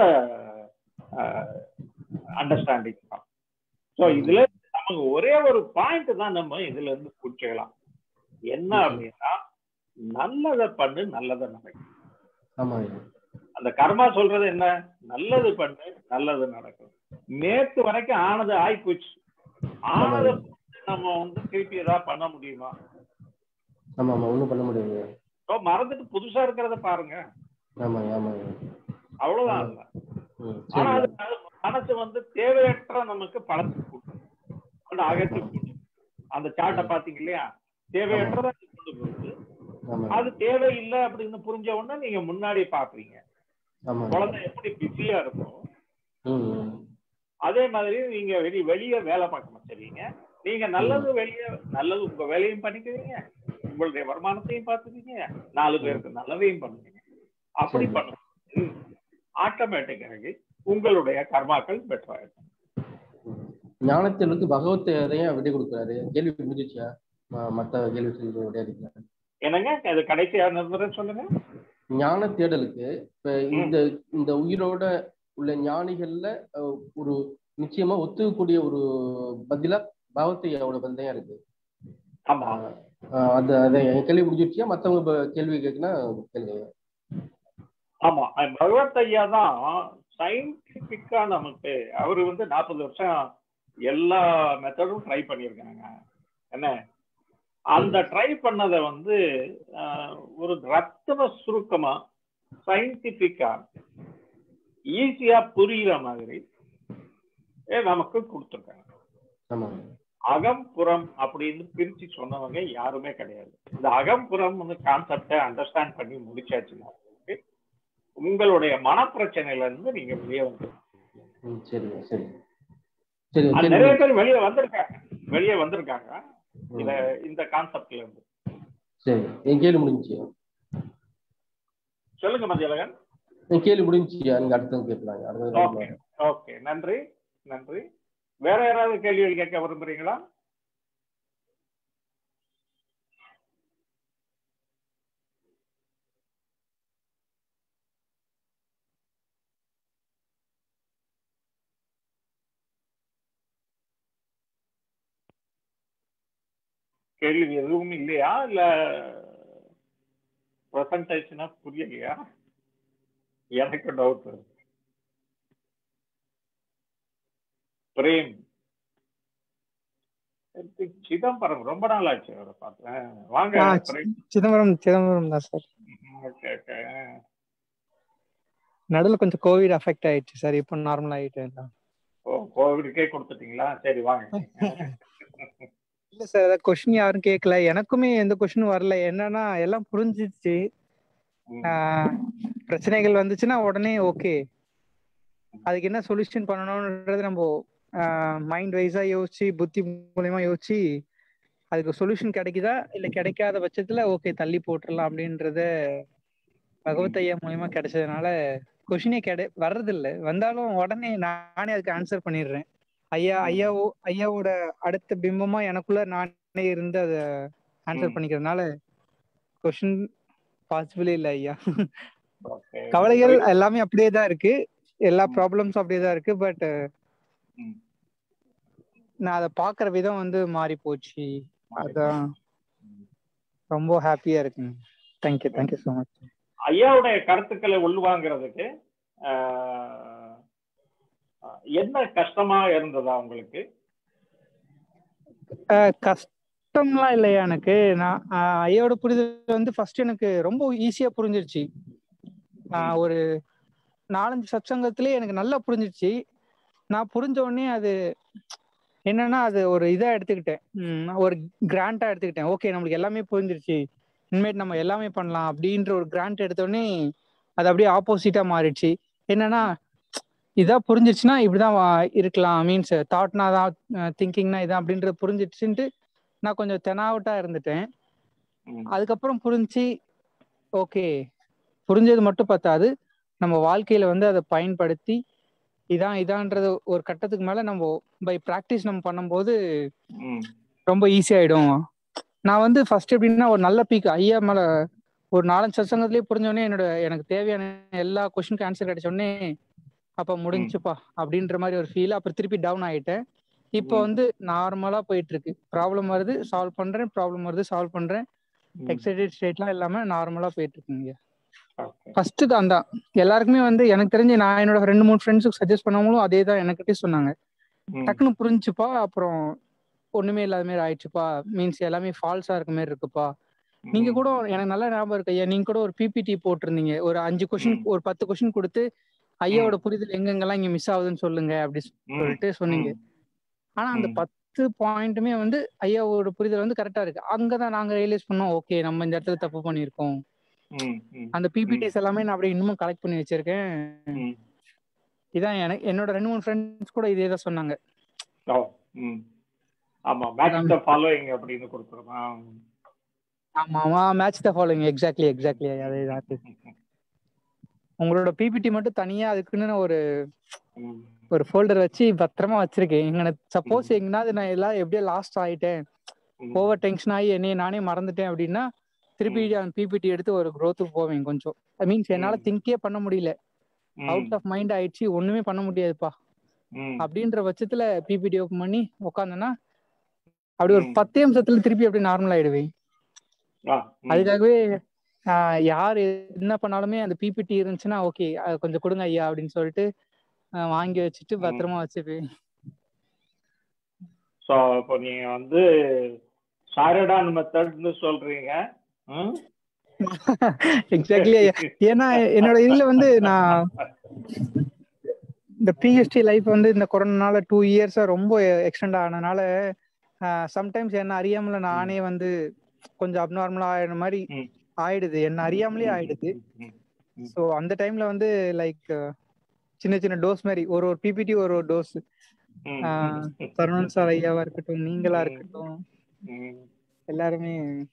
அண்டர்ஸ்டாண்டிங் தான் ஸோ இதுல நமக்கு ஒரே ஒரு பாயிண்ட் தான் நம்ம இதுல இருந்து புடிச்சுக்கலாம் என்ன அப்படின்னா நல்லதை பண்ணு நல்லதை நடக்கும் ஆமாங்க அந்த கர்மா சொல்றது என்ன நல்லது பண்ணு நல்லது நடக்கும் நேத்து வரைக்கும் ஆனது ஆயிப்போச்சு ஆனதை நம்ம வந்து திருப்பி ஏதாவது பண்ண முடியுமா ஆமா ஆமா ஒண்ணும் பண்ண முடியாது ஸோ மறந்துட்டு புதுசா இருக்கிறத பாருங்க ஆமாங்க ஆமாங்க அவ்வளவுதான் அதுல. ம், ஆனா சரி அது அது மனசு வந்து தேவையற்ற நமக்கு பழத்தை கூட்டும் அந்த அகற்றி கூட்டும் அந்த சாட்டை பாத்தீங்க இல்லையா தேவையற்றதை கொண்டு போகுது ஆமாங்க அது தேவையில்லை அப்படின்னு புரிஞ்ச உடனே நீங்க முன்னாடி பாக்குறீங்க ஆமாங்க குழந்தை எப்படி பிஸியா இருக்கும் ம், ம். அதே மாதிரி நீங்க வெளி வெளியே வேலை பார்க்க சரிங்க நீங்க நல்லது வெளியே நல்லது உங்க வேலையும் பண்ணிக்கிறீங்க உங்களுடைய வருமானத்தையும் பார்த்துக்கீங்க நாலு பேருக்கு நல்லதையும் பண்ணுவீங்க அப்படி சரி. பண்ணும் ஆட்டோமேட்டிக்காக உங்களுடைய கர்மாக்கள் பெட்டர் ஆயிடும் ஞானத்தேவனுக்கு பகவத்தையும் விடை கொடுக்குறாரு கேள்வி முடிஞ்சிச்சா ம- மத்த கேள்வி சொல்லி விடையா இருக்கிறாரு என்னங்க அது கடைசியா நிறுவனம் சொல்லுங்க ஞான தேடலுக்கு இப்ப இந்த இந்த உயிரோட உள்ள ஞானிகள்ல அஹ், ஒரு நிச்சயமா ஒத்துக்கக்கூடிய ஒரு பதிலா பகவத்தையோட பதிலையா இருக்கு ஆமா அஹ், அது அதை என் கேள்வி முடிஞ்சிருச்சியா மத்தவங்க இப்ப கேள்வி கேட்குன்னா கேளுங்க ஆமா பகவத் ஐயா தான் சயின்டிபிக்கா நமக்கு அவரு வந்து நாற்பது வருஷம் எல்லா மெத்தடும் ட்ரை பண்ணியிருக்காங்க என்ன அந்த ட்ரை பண்ணதை வந்து ஆஹ், ஒரு ரத்தன சுருக்கமா சயின்டிபிக்கா ஈஸியா புரியுற மாதிரி ஏ, நமக்கு கொடுத்துருக்காங்க ஆமாங்க அகம் புறம் அப்படின்னு பிரிச்சு சொன்னவங்க யாருமே கிடையாது இந்த அகம் புறம் கான்செப்டை அண்டர்ஸ்டாண்ட் பண்ணி முடிச்சாச்சுன்னா உங்களுடைய மனப்பிரச்சனையில இருந்து நீங்க வெளியே வந்து ம், சரிங்க சரி சரி அது சரி நிறைய பேர் வெளியே வந்திருக்காங்க வெளியே வந்திருக்காங்க இத ம், இந்த கான்செப்ட்ல இருந்து சரி என் கேள்வி முடிஞ்சுச்சு சொல்லுங்க மதியழகன் என் கேள்வி முடிஞ்சுச்சியா நீங்க அடுத்தது கேட்கலாங்க அடுத்தது ஓகே ஓகே நன்றி நன்றி வேற யாராவது கேள்விகள் கேட்க விரும்புறீங்களா கேள்வி எதுவும் இல்லையா இல்ல பிரசன்டேஷனா புரியலையா எனக்கு டவுட் பிரேம் சிதம்பரம் ரொம்ப நாள் ஆச்சு அவரை பார்த்தேன் வாங்க ஆ, பிரேம் சிதம்பரம் சிதம்பரம் தான் சார் ஓகே ஓகே நடுவில் கொஞ்சம் கோவிட் அஃபெக்ட் ஆயிடுச்சு சார் இப்போ நார்மல் ஆயிட்டேன் ஓ கோவிடுக்கே கொடுத்துட்டீங்களா சரி வாங்க இல்ல சார் அதான் கொஸ்டின் யாரும் கேட்கல எனக்குமே எந்த கொஸ்டினும் வரல என்னன்னா எல்லாம் புரிஞ்சிச்சு ம், ஆஹ், பிரச்சனைகள் வந்துச்சுன்னா உடனே ஓகே அதுக்கு என்ன சொல்யூஷன் பண்ணணும்ன்றது நம்ம மைண்ட் வைஸா யோசிச்சு புத்தி மூலியமா யோசிச்சு அதுக்கு சொல்யூஷன் கிடைக்குதா இல்ல கிடைக்காத பட்சத்துல ஓகே தள்ளி போட்டுடலாம் அப்படின்றத பகவத் ஐயா மூலியமா கிடைச்சதுனால கொஷினே கிடை வர்றது இல்ல வந்தாலும் உடனே நானே அதுக்கு ஆன்சர் பண்ணிடுறேன் ஐயா ஐயாவோ ஐயாவோட அடுத்த பிம்பமா எனக்குள்ள நானே இருந்து அதை ஆன்சர் ம். பண்ணிக்கிறதுனால கொஷின் பாசிபிளே இல்ல ஐயா ஓகே கவலைகள் எல்லாமே அப்படியே தான் இருக்கு எல்லா ம். ப்ராப்ளம்ஸும் அப்படியே தான் இருக்கு பட் ம். நான் அதை பாக்குற விதம் வந்து மாறி போச்சு மாறி அதான் ம். ரொம்ப ஹாப்பியா இருக்குங்க தேங்க்யூ தேங்க்யூ ஸோ மச் ஐயாவுடைய கருத்துக்களை உள்வாங்கிறதுக்கு ஆஹ், என்ன கஷ்டமா இருந்ததா உங்களுக்கு கஷ்டம்லாம் இல்லையா எனக்கு நான் ஆஹ் ஐயாவோட புரிதல் வந்து ஃபர்ஸ்ட் எனக்கு ரொம்ப ஈஸியா புரிஞ்சிருச்சு ஆஹ் ஒரு நாலஞ்சு சத்சங்கத்திலே எனக்கு நல்லா புரிஞ்சிருச்சு நான் புரிஞ்ச உடனே அது என்னன்னா அது ஒரு இதா எடுத்துக்கிட்டேன் உம் ஒரு கிராண்டா எடுத்துக்கிட்டேன் ஓகே நம்மளுக்கு எல்லாமே புரிஞ்சிருச்சு இனிமேட் நம்ம எல்லாமே பண்ணலாம் அப்படின்ற ஒரு கிராண்ட் எடுத்த உடனே அது அப்படியே ஆப்போசிட்டா மாறிடுச்சு என்னன்னா இதா புரிஞ்சிருச்சுன்னா இப்படிதான் வா- இருக்கலாம் மீன்ஸ் தாட்னா தான் திங்கிங்னா இதான் அப்படின்றது புரிஞ்சிடுச்சுன்ட்டு நான் கொஞ்சம் தெனாவட்டா இருந்துட்டேன் ம். அதுக்கப்புறம் புரிஞ்சு ஓகே புரிஞ்சது மட்டும் பத்தாது நம்ம வாழ்க்கையில வந்து அதை பயன்படுத்தி இதான் இதான்றது ஒரு கட்டத்துக்கு மேல நம்ம பை ப்ராக்டிஸ் நம்ம பண்ணும்போது ம். ரொம்ப ஈஸி ஆயிடும் நான் வந்து ஃபர்ஸ்ட் எப்படின்னா ஒரு நல்ல பீக் ஐயா மேல ஒரு நாலஞ்சு சத்சங்கத்திலேயே புரிஞ்ச உடனே என்னோட எனக்கு தேவையான எல்லா கொஸ்டினுக்கு ஆன்சர் கிடைச்ச உடனே அப்ப முடிஞ்சுப்பா அப்படின்ற மாதிரி ஒரு ஃபீல் அப்புறம் திருப்பி டவுன் ஆயிட்டேன் இப்போ ம். வந்து நார்மலா போயிட்டு இருக்கு ப்ராப்ளம் வருது சால்வ் பண்றேன் ப்ராப்ளம் வருது சால்வ் பண்றேன் ம். எக்ஸைட்டட் ஸ்டேட்லாம் இல்லாம நார்மலா போயிட்டு இருக்குங்க ஓகே. ஃபர்ஸ்ட் தான் தான் எல்லாருக்குமே வந்து எனக்கு தெரிஞ்சு நான் என்னோட ரெண்டு மூணு ஃப்ரெண்ட்ஸுக்கு சஜஸ்ட் பண்ணவங்களும் அதே தான் எனக்கிட்டே சொன்னாங்க ம். டக்குன்னு புரிஞ்சுப்பா அப்புறம் ஒண்ணுமே இல்லாத மாதிரி ஆயிடுச்சுப்பா மீன்ஸ் எல்லாமே ஃபால்ஸா இருக்க மாதிரி இருக்குப்பா நீங்க கூட எனக்கு நல்ல ஞாபகம் இருக்கு ஐயா நீங்க கூட ஒரு பிபிடி போட்டிருந்தீங்க ஒரு அஞ்சு கொஸ்டின் ம். ஒரு பத்து கொஸ்டின் கொடுத்து ஐயாவோட புரிதல் எங்கெங்கெல்லாம் இங்க மிஸ் ஆகுதுன்னு சொல்லுங்க அப்படி ம். சொல்லிட்டு சொன்னீங்க ம். ஆனா அந்த ம். பத்து பாயிண்ட்டுமே வந்து ஐயாவோட புரிதல் வந்து கரெக்டா இருக்கு அங்கதான் நாங்க ரியலைஸ் பண்ணோம் ஓகே நம்ம இந்த இடத்துல தப்பு பண்ணியிருக்கோம் ம். ம். அந்த பிபிடிஸ் எல்லாமே நான் அப்படியே இன்னமும் கலெக்ட் பண்ணி வச்சிருக்கேன் ம். இதான் எனக்கு என்னோட ரெண்டு மூணு ஃப்ரெண்ட்ஸ் கூட இதே தான் சொன்னாங்க ஓ. ம். ஆமா மேட்ச் த ஃபாலோயிங் அப்படின்னு கொடுத்துருவோம் ஆமா ஆமா match the following exactly exactly அதே தான் உங்களோட பிபிடி மட்டும் தனியா அதுக்குன்னு நான் ஒரு ம். ஒரு ஃபோல்டர் வச்சு பத்திரமா வச்சிருக்கேன் எங்க சப்போஸ் எங்கனாவது நான் எல்லாம் எப்படியே லாஸ்ட் ஆயிட்டேன் ம். ஓவர் டென்ஷன் ஆகி என்னைய நானே மறந்துட்டேன் அப்படின்னா திருப்பி அந்த பிபிடி எடுத்து ஒரு growth போவேன் கொஞ்சம் மீன்ஸ் என்னால ம். திங்கே பண்ண முடியல ம். அவுட் ஆஃப் மைண்ட் ஆயிடுச்சு ஒண்ணுமே பண்ண முடியாதுப்பா ம். அப்படின்ற பட்சத்துல பிபிடி ஓப்பன் பண்ணி உட்காந்தேன்னா அப்படி ஒரு ம். பத்தே நிமிஷத்துல திருப்பி அப்படியே நார்மல் ஆயிடுவேன் ஆ. ம். அதுக்காகவே ஆஹ் யார் என்ன பண்ணாலுமே அந்த பிபிடி இருந்துச்சுன்னா ஓகே கொஞ்சம் கொடுங்க ஐயா அப்படின்னு சொல்லிட்டு ஆஹ் வாங்கி வச்சுட்டு ம். பத்திரமா வச்சுப்பேன் சோ இப்போ நீங்க வந்து சாரடான் மெத்தட்னு சொல்றீங்க ம்? எக்ஸாக்ட்லி ஐயா ஏன்னா என்னோட இதுல வந்து நான் இந்த பிஹெச்டி லைஃப் வந்து இந்த கொரோனால டூ இயர்ஸா ரொம்ப எக்ஸ்டெண்ட் ஆனதுனால சம்டைம்ஸ் என்ன அறியாமல நானே வந்து கொஞ்சம் அப்நார்மலா ஆயிடுற மாதிரி ம். ஆயிடுது என்ன அறியாமலே ஆயிடுது ம். ம். ஸோ அந்த டைம்ல வந்து லைக் சின்ன சின்ன டோஸ் மாதிரி ஒரு ஒரு பிபிடி ஒரு ஒரு டோஸ் ம், ஆஹ் ம், சரவணன் சார் ஐயாவா இருக்கட்டும் நீங்களா ம். இருக்கட்டும் ம். எல்லாருமே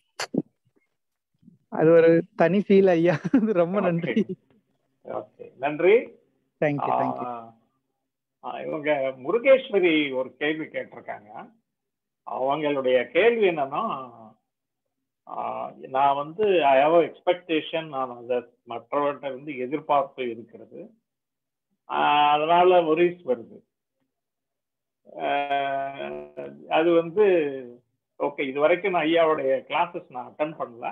அது ஒரு தனி ஃபீல் ஐயா ரொம்ப Okay. நன்றி ஓகே நன்றி தேங்க்யூ தேங்க்யூ ஆ, ஆ, இவங்க முருகேஸ்வரி ஒரு கேள்வி கேட்டிருக்காங்க அவங்களுடைய கேள்வி என்னன்னா ஆ, நான் வந்து ஐ ஹவ் எக்ஸ்பெக்டேஷன் நான் அதை மற்றவர்கிட்ட இருந்து எதிர்பார்ப்பு இருக்கிறது ஆ, அதனால ஒரிஸ் வருது ஆ, அது வந்து ஓகே இது வரைக்கும் நான் ஐயாவுடைய கிளாஸஸ் நான் அட்டன் பண்ணல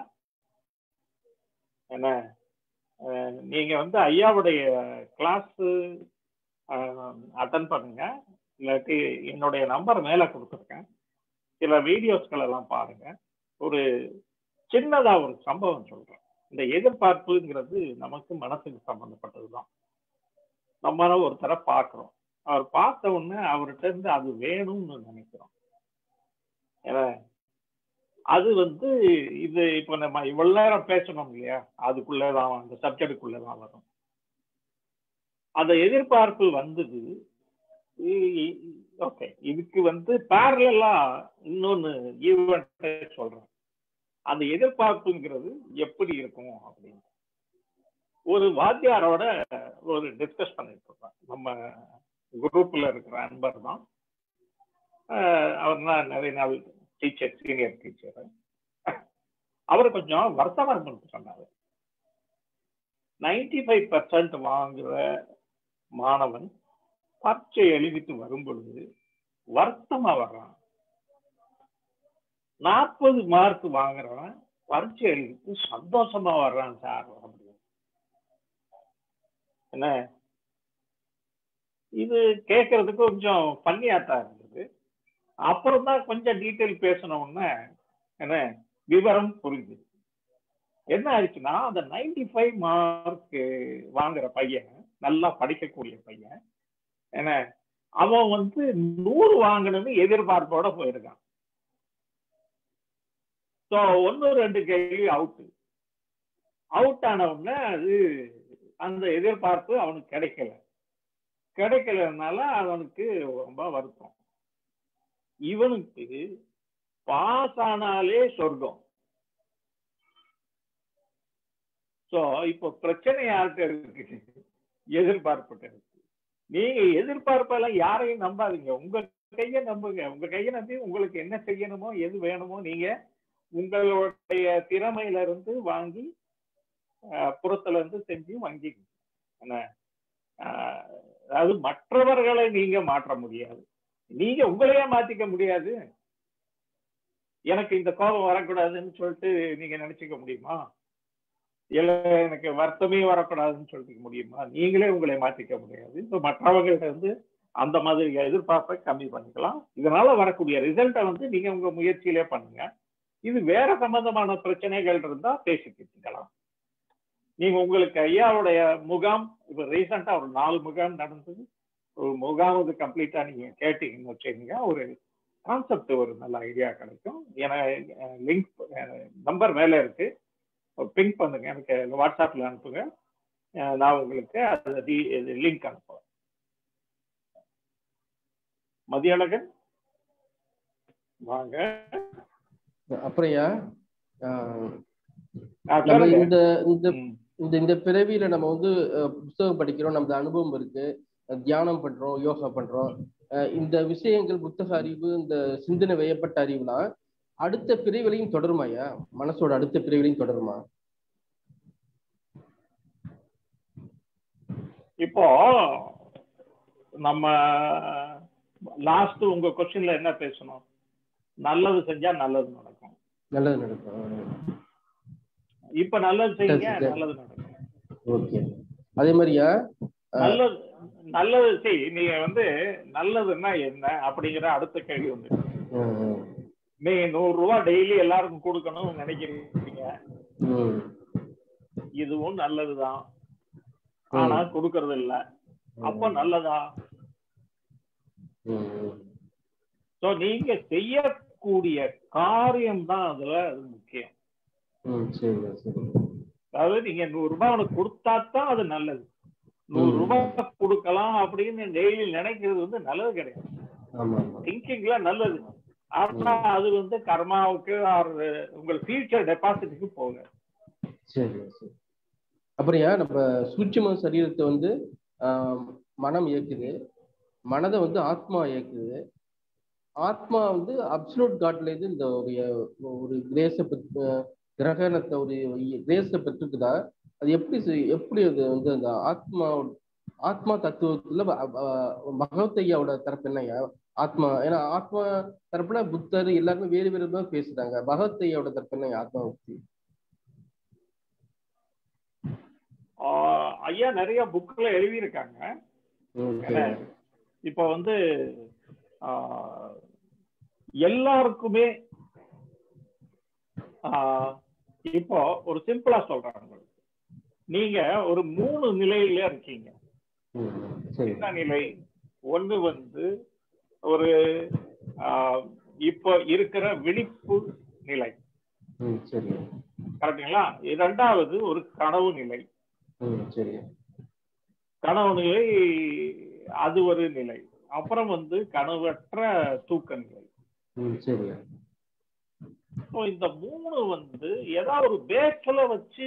என்ன அஹ் நீங்க வந்து ஐயாவுடைய கிளாஸ் அட்டன் பண்ணுங்க இல்லாட்டி என்னுடைய நம்பர் மேல கொடுத்துருக்கேன் சில வீடியோஸ்கள் எல்லாம் பாருங்க ஒரு சின்னதா ஒரு சம்பவம் சொல்றேன் இந்த எதிர்பார்ப்புங்கிறது நமக்கு மனசுக்கு சம்பந்தப்பட்டதுதான் நம்ம ஒருத்தரை பார்க்கிறோம் அவர் பார்த்த உடனே அவர்கிட்ட இருந்து அது வேணும்னு நினைக்கிறோம் ஏன்னா அது வந்து இது இப்போ நம்ம இவ்வளவு நேரம் பேசணும் இல்லையா அதுக்குள்ளதான் அந்த சப்ஜெக்டுக்குள்ளதான் வரும் அந்த எதிர்பார்ப்பு வந்தது ஓகே இதுக்கு வந்து பேரலா இன்னொன்னு ஈவெண்ட் சொல்றேன் அந்த எதிர்பார்ப்புங்கிறது எப்படி இருக்கும் அப்படின்னு ஒரு வாத்தியாரோட ஒரு டிஸ்கஸ் பண்ணிட்டு இருக்கோம் நம்ம குரூப்ல இருக்கிற அன்பர் தான் அவர் தான் நிறைய நாள் டீச்சர் சீனியர் டீச்சர் அவர் கொஞ்சம் வருத்தமாக சொன்னாரு நைன்டி ஃபைவ் பர்சன்ட் வாங்குற மாணவன் பரீட்சை எழுதிட்டு வரும் பொழுது வருத்தமா வர்றான் நாற்பது மார்க் வாங்குறவன் பரீட்சை எழுதிட்டு சந்தோஷமா வர்றான் சார் அப்படின்னு என்ன இது கேட்கறதுக்கு கொஞ்சம் பண்ணியாட்டா இருந்தது அப்புறம் தான் கொஞ்சம் டீட்டெயில் பேசணும்னா என்ன விவரம் புரிஞ்சுது என்ன ஆயிடுச்சுன்னா அந்த நைன்டி ஃபைவ் மார்க் வாங்குற பையன் நல்லா படிக்கக்கூடிய பையன் என்ன அவன் வந்து நூறு வாங்கணும்னு எதிர்பார்ப்போட போயிருக்கான் ஸோ ஒன்னு ரெண்டு கேள்வி அவுட்டு அவுட் ஆன உடனே அது அந்த எதிர்பார்ப்பு அவனுக்கு கிடைக்கல கிடைக்கலனால அவனுக்கு ரொம்ப வருத்தம் இவனுக்கு பாஸ் ஆனாலே சொர்க்கம் சோ இப்போ பிரச்சனை யார்கிட்ட இருக்கு எதிர்பார்ப்புட்ட இருக்கு நீங்க எதிர்பார்ப்பெல்லாம் யாரையும் நம்பாதீங்க உங்க கைய நம்புங்க உங்க கைய நம்பி உங்களுக்கு என்ன செய்யணுமோ எது வேணுமோ நீங்க உங்களுடைய திறமையில இருந்து வாங்கி புறத்துல இருந்து செஞ்சு வாங்கி என்ன அதாவது மற்றவர்களை நீங்க மாற்ற முடியாது நீங்க உங்களையே மாத்திக்க முடியாது எனக்கு இந்த கோபம் வரக்கூடாதுன்னு சொல்லிட்டு நீங்க நினைச்சுக்க முடியுமா இல்ல எனக்கு வருத்தமே வரக்கூடாதுன்னு சொல்லிக்க முடியுமா நீங்களே உங்களை மாத்திக்க முடியாது இப்போ மற்றவங்கள்ட்ட வந்து அந்த மாதிரி எதிர்பார்ப்பை கம்மி பண்ணிக்கலாம் இதனால வரக்கூடிய ரிசல்ட்டை வந்து நீங்க உங்க முயற்சியிலே பண்ணுங்க இது வேற சம்பந்தமான பிரச்சனைகள் இருந்தா பேசிக்கிட்டுக்கலாம் நீங்க உங்களுக்கு ஐயாவுடைய முகாம் இப்ப ரீசெண்டா ஒரு நாலு முகாம் நடந்தது ஒரு முகாம் வந்து கம்ப்ளீட்டா நீங்க கேட்டீங்கன்னு வச்சுக்கோங்க ஒரு கான்செப்ட் ஒரு நல்ல ஐடியா கிடைக்கும் ஏன்னா லிங்க் நம்பர் மேல இருக்கு பிங்க் பண்ணுங்க எனக்கு வாட்ஸ்அப்ல அனுப்புங்க நான் உங்களுக்கு அது லிங்க் அனுப்புவேன் மதியழகன் வாங்க அப்புறையா நம்ம இந்த இந்த இந்த இந்த பிறவியில நம்ம வந்து புத்தகம் படிக்கிறோம் நமது அனுபவம் இருக்கு தியானம் பண்றோம் யோகா பண்றோம் இந்த விஷயங்கள் புத்தக அறிவு இந்த சிந்தனை வையப்பட்ட அறிவுலாம் அடுத்த பிரிவிலையும் தொடருமாயா மனசோட அடுத்த பிரிவிலையும் தொடருமா இப்போ நம்ம லாஸ்ட் உங்க கொஸ்டின்ல என்ன பேசணும் நல்லது செஞ்சா நல்லது நடக்கும் நல்லது நடக்கும் இப்ப நல்லது செய்யுங்க நல்லது நடக்கும் ஓகே அதே மாதிரியா நல்லது நல்லது செய் நீங்க வந்து நல்லதுன்னா என்ன அப்படிங்கிற அடுத்த கேள்வி வந்து நீ நூறு ரூபாய் டெய்லி எல்லாருக்கும் கொடுக்கணும்னு நினைக்கிறீங்க இதுவும் நல்லதுதான் ஆனா கொடுக்கறது இல்ல அப்ப நல்லதா சோ நீங்க செய்யக்கூடிய காரியம் தான் அதுல அது முக்கியம் அதாவது நீங்க நூறு ரூபாய் அவனுக்கு கொடுத்தா தான் அது நல்லது நூறு ம். ரூபாய் கொடுக்கலாம் அப்படின்னு டெய்லி நினைக்கிறது வந்து நல்லது கிடையாது ஆமா ஆமா திங்கிங்ல நல்லது ஆனா அது வந்து கர்மாவுக்கு or உங்கள் ஃபியூச்சர் டெபாசிட்டுக்கு போக சரி சரி அப்புறம் ஏன் நம்ம சூட்சும சரீரத்தை வந்து ஆஹ், மனம் இயக்குது மனதை வந்து ஆத்மா இயக்குது ஆத்மா வந்து அப்சலூட் காட்ல இருந்து இந்த ஒரு ஒரு கிரேச கிரகணத்தை ஒரு கிரேச பெற்றுக்குதா அது எப்படி செய்- எப்படி அது வந்து அந்த ஆத்மா ஆத்மா தத்துவத்துல ப- அஹ் பகவத் ஐயாவோட தரப்பு என்னய்யா ஆத்மா ஏன்னா ஆத்மா தரப்புல புத்தர் எல்லாருமே வேறு வேறு தான் பேசுறாங்க பகவத் ஐயாவோட தரப்பு என்ன ஆத்மா பத்தி ஆஹ் ஐயா நிறைய புக்ல எழுதியிருக்காங்க ம், என்ன? சரி. இப்போ வந்து ஆஹ், எல்லாருக்குமே ஆஹ், இப்போ ஒரு சிம்பிளா சொல்றேன் உங்களுக்கு நீங்க ஒரு மூணு நிலையில இருக்கீங்க ம், சரி என்ன நிலை ஒண்ணு வந்து ஒரு ஆஹ், இப்போ இருக்கிற விழிப்பு நிலை ம் சரி கரெக்டுங்களா இரண்டாவது ஒரு கனவு நிலை ம் சரி கனவு நிலை அது ஒரு நிலை அப்புறம் வந்து கனவற்ற தூக்க நிலை ம் சரி ஸோ இந்த மூணு வந்து ஏதாவது ஒரு பேஸ்ல வச்சு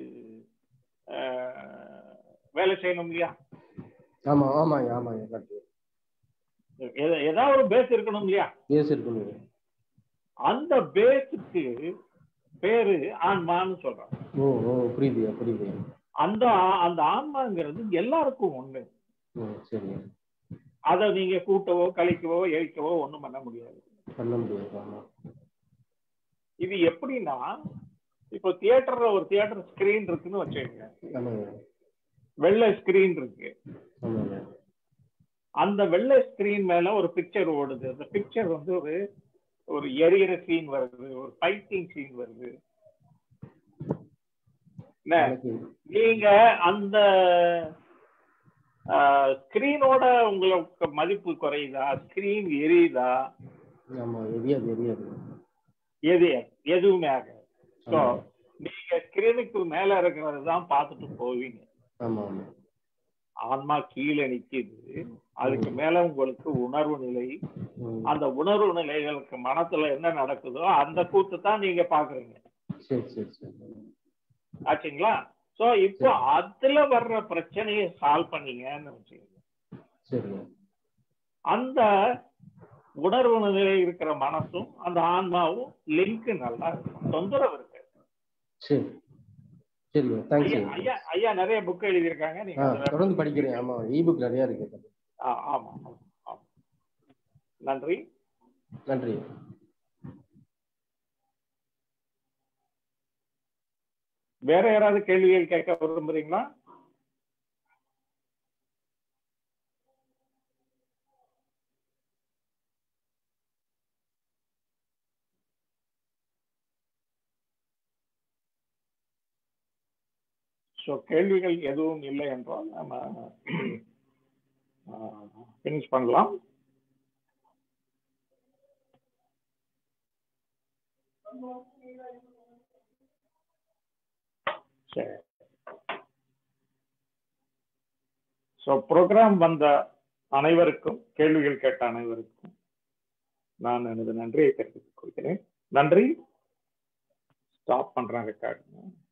ஆஹ், வேலை செய்யணும் இல்லையா ஆமா ஆமாங்க ஆமாங்க கரெக்ட் எத- ஏதாவது ஒரு பேஸ் இருக்கணும் இல்லையா பேஸ் இருக்கணும் அந்த பேஸுக்கு பேரு ஆன்மான்னு சொல்றாங்க ஓ ஓ புரியுதுயா புரியுது அந்த அந்த ஆன்மாங்கிறது எல்லாருக்கும் ஒண்ணு ம் சரி அதை நீங்க கூட்டவோ கழிக்கவோ எரிக்கவோ ஒண்ணும் பண்ண முடியாது பண்ண முடியாது ஆமா இது எப்படின்னா இப்போ தியேட்டர்ல ஒரு தியேட்டர் ஸ்கிரீன் இருக்குன்னு வச்சுக்கோங்க ஆமாங்க வெள்ளை ஸ்கிரீன் இருக்கு ஆமாங்க அந்த வெள்ளை ஸ்கிரீன் மேல ஒரு பிக்சர் ஓடுது அந்த பிக்சர் வந்து ஒரு ஒரு எரியிற சீன் வருது ஒரு ஃபைட்டிங் சீன் வருது என்ன எனக்கு நீங்க அந்த ஸ்கிரீனோட உங்களுக்கு மதிப்பு குறையுதா ஸ்கிரீன் எரியுதா ஆமா எரியாது எரியாது எது எதுவுமே ஆகாது ஸோ ஆமா. நீங்க ஸ்கிரீனுக்கு மேல இருக்கிறது தான் பார்த்துட்டு போவீங்க ஆமா ஆமா ஆன்மா கீழே நிக்குது அதுக்கு மேல உங்களுக்கு உணர்வு நிலை ம், அந்த உணர்வு நிலைகளுக்கு மனத்துல என்ன நடக்குதோ அந்த கூத்து தான் நீங்க பாக்குறீங்க சரி சரி சரி ஆச்சுங்களா சோ இப்போ அதுல வர்ற பிரச்சனையை சால்வ் பண்ணீங்கன்னு வச்சுக்கோங்க சரி அந்த உணர்வு நிலை இருக்கிற மனசும் அந்த ஆன்மாவும் லிங்க் நல்லா இருக்கும் தொந்தரவு இருக்கு சரி சரிங்க தேங்க்ஸ் ஐயா ஐயா ஐயா நிறைய புக் எழுதியிருக்காங்க நீங்க ஆ அதுல- தொடர்ந்து படிக்கிறேன் ஆமா இபுக் நிறைய இருக்கு ஆ, ஆமா ஆமா, ஆமா. நன்றி நன்றி வேற யாராவது கேள்விகள் கேட்க விரும்புறீங்களா ஸோ கேள்விகள் எதுவும் இல்லை என்றால் நம்ம ஃபினிஷ் பண்ணலாம் சரி ஸோ ப்ரோக்ராம் வந்த அனைவருக்கும் கேள்விகள் கேட்ட அனைவருக்கும் நான் எனது நன்றியை தெரிவித்துக் கொள்கிறேன் நன்றி ஸ்டாப் பண்றேன் ரெக்கார்டு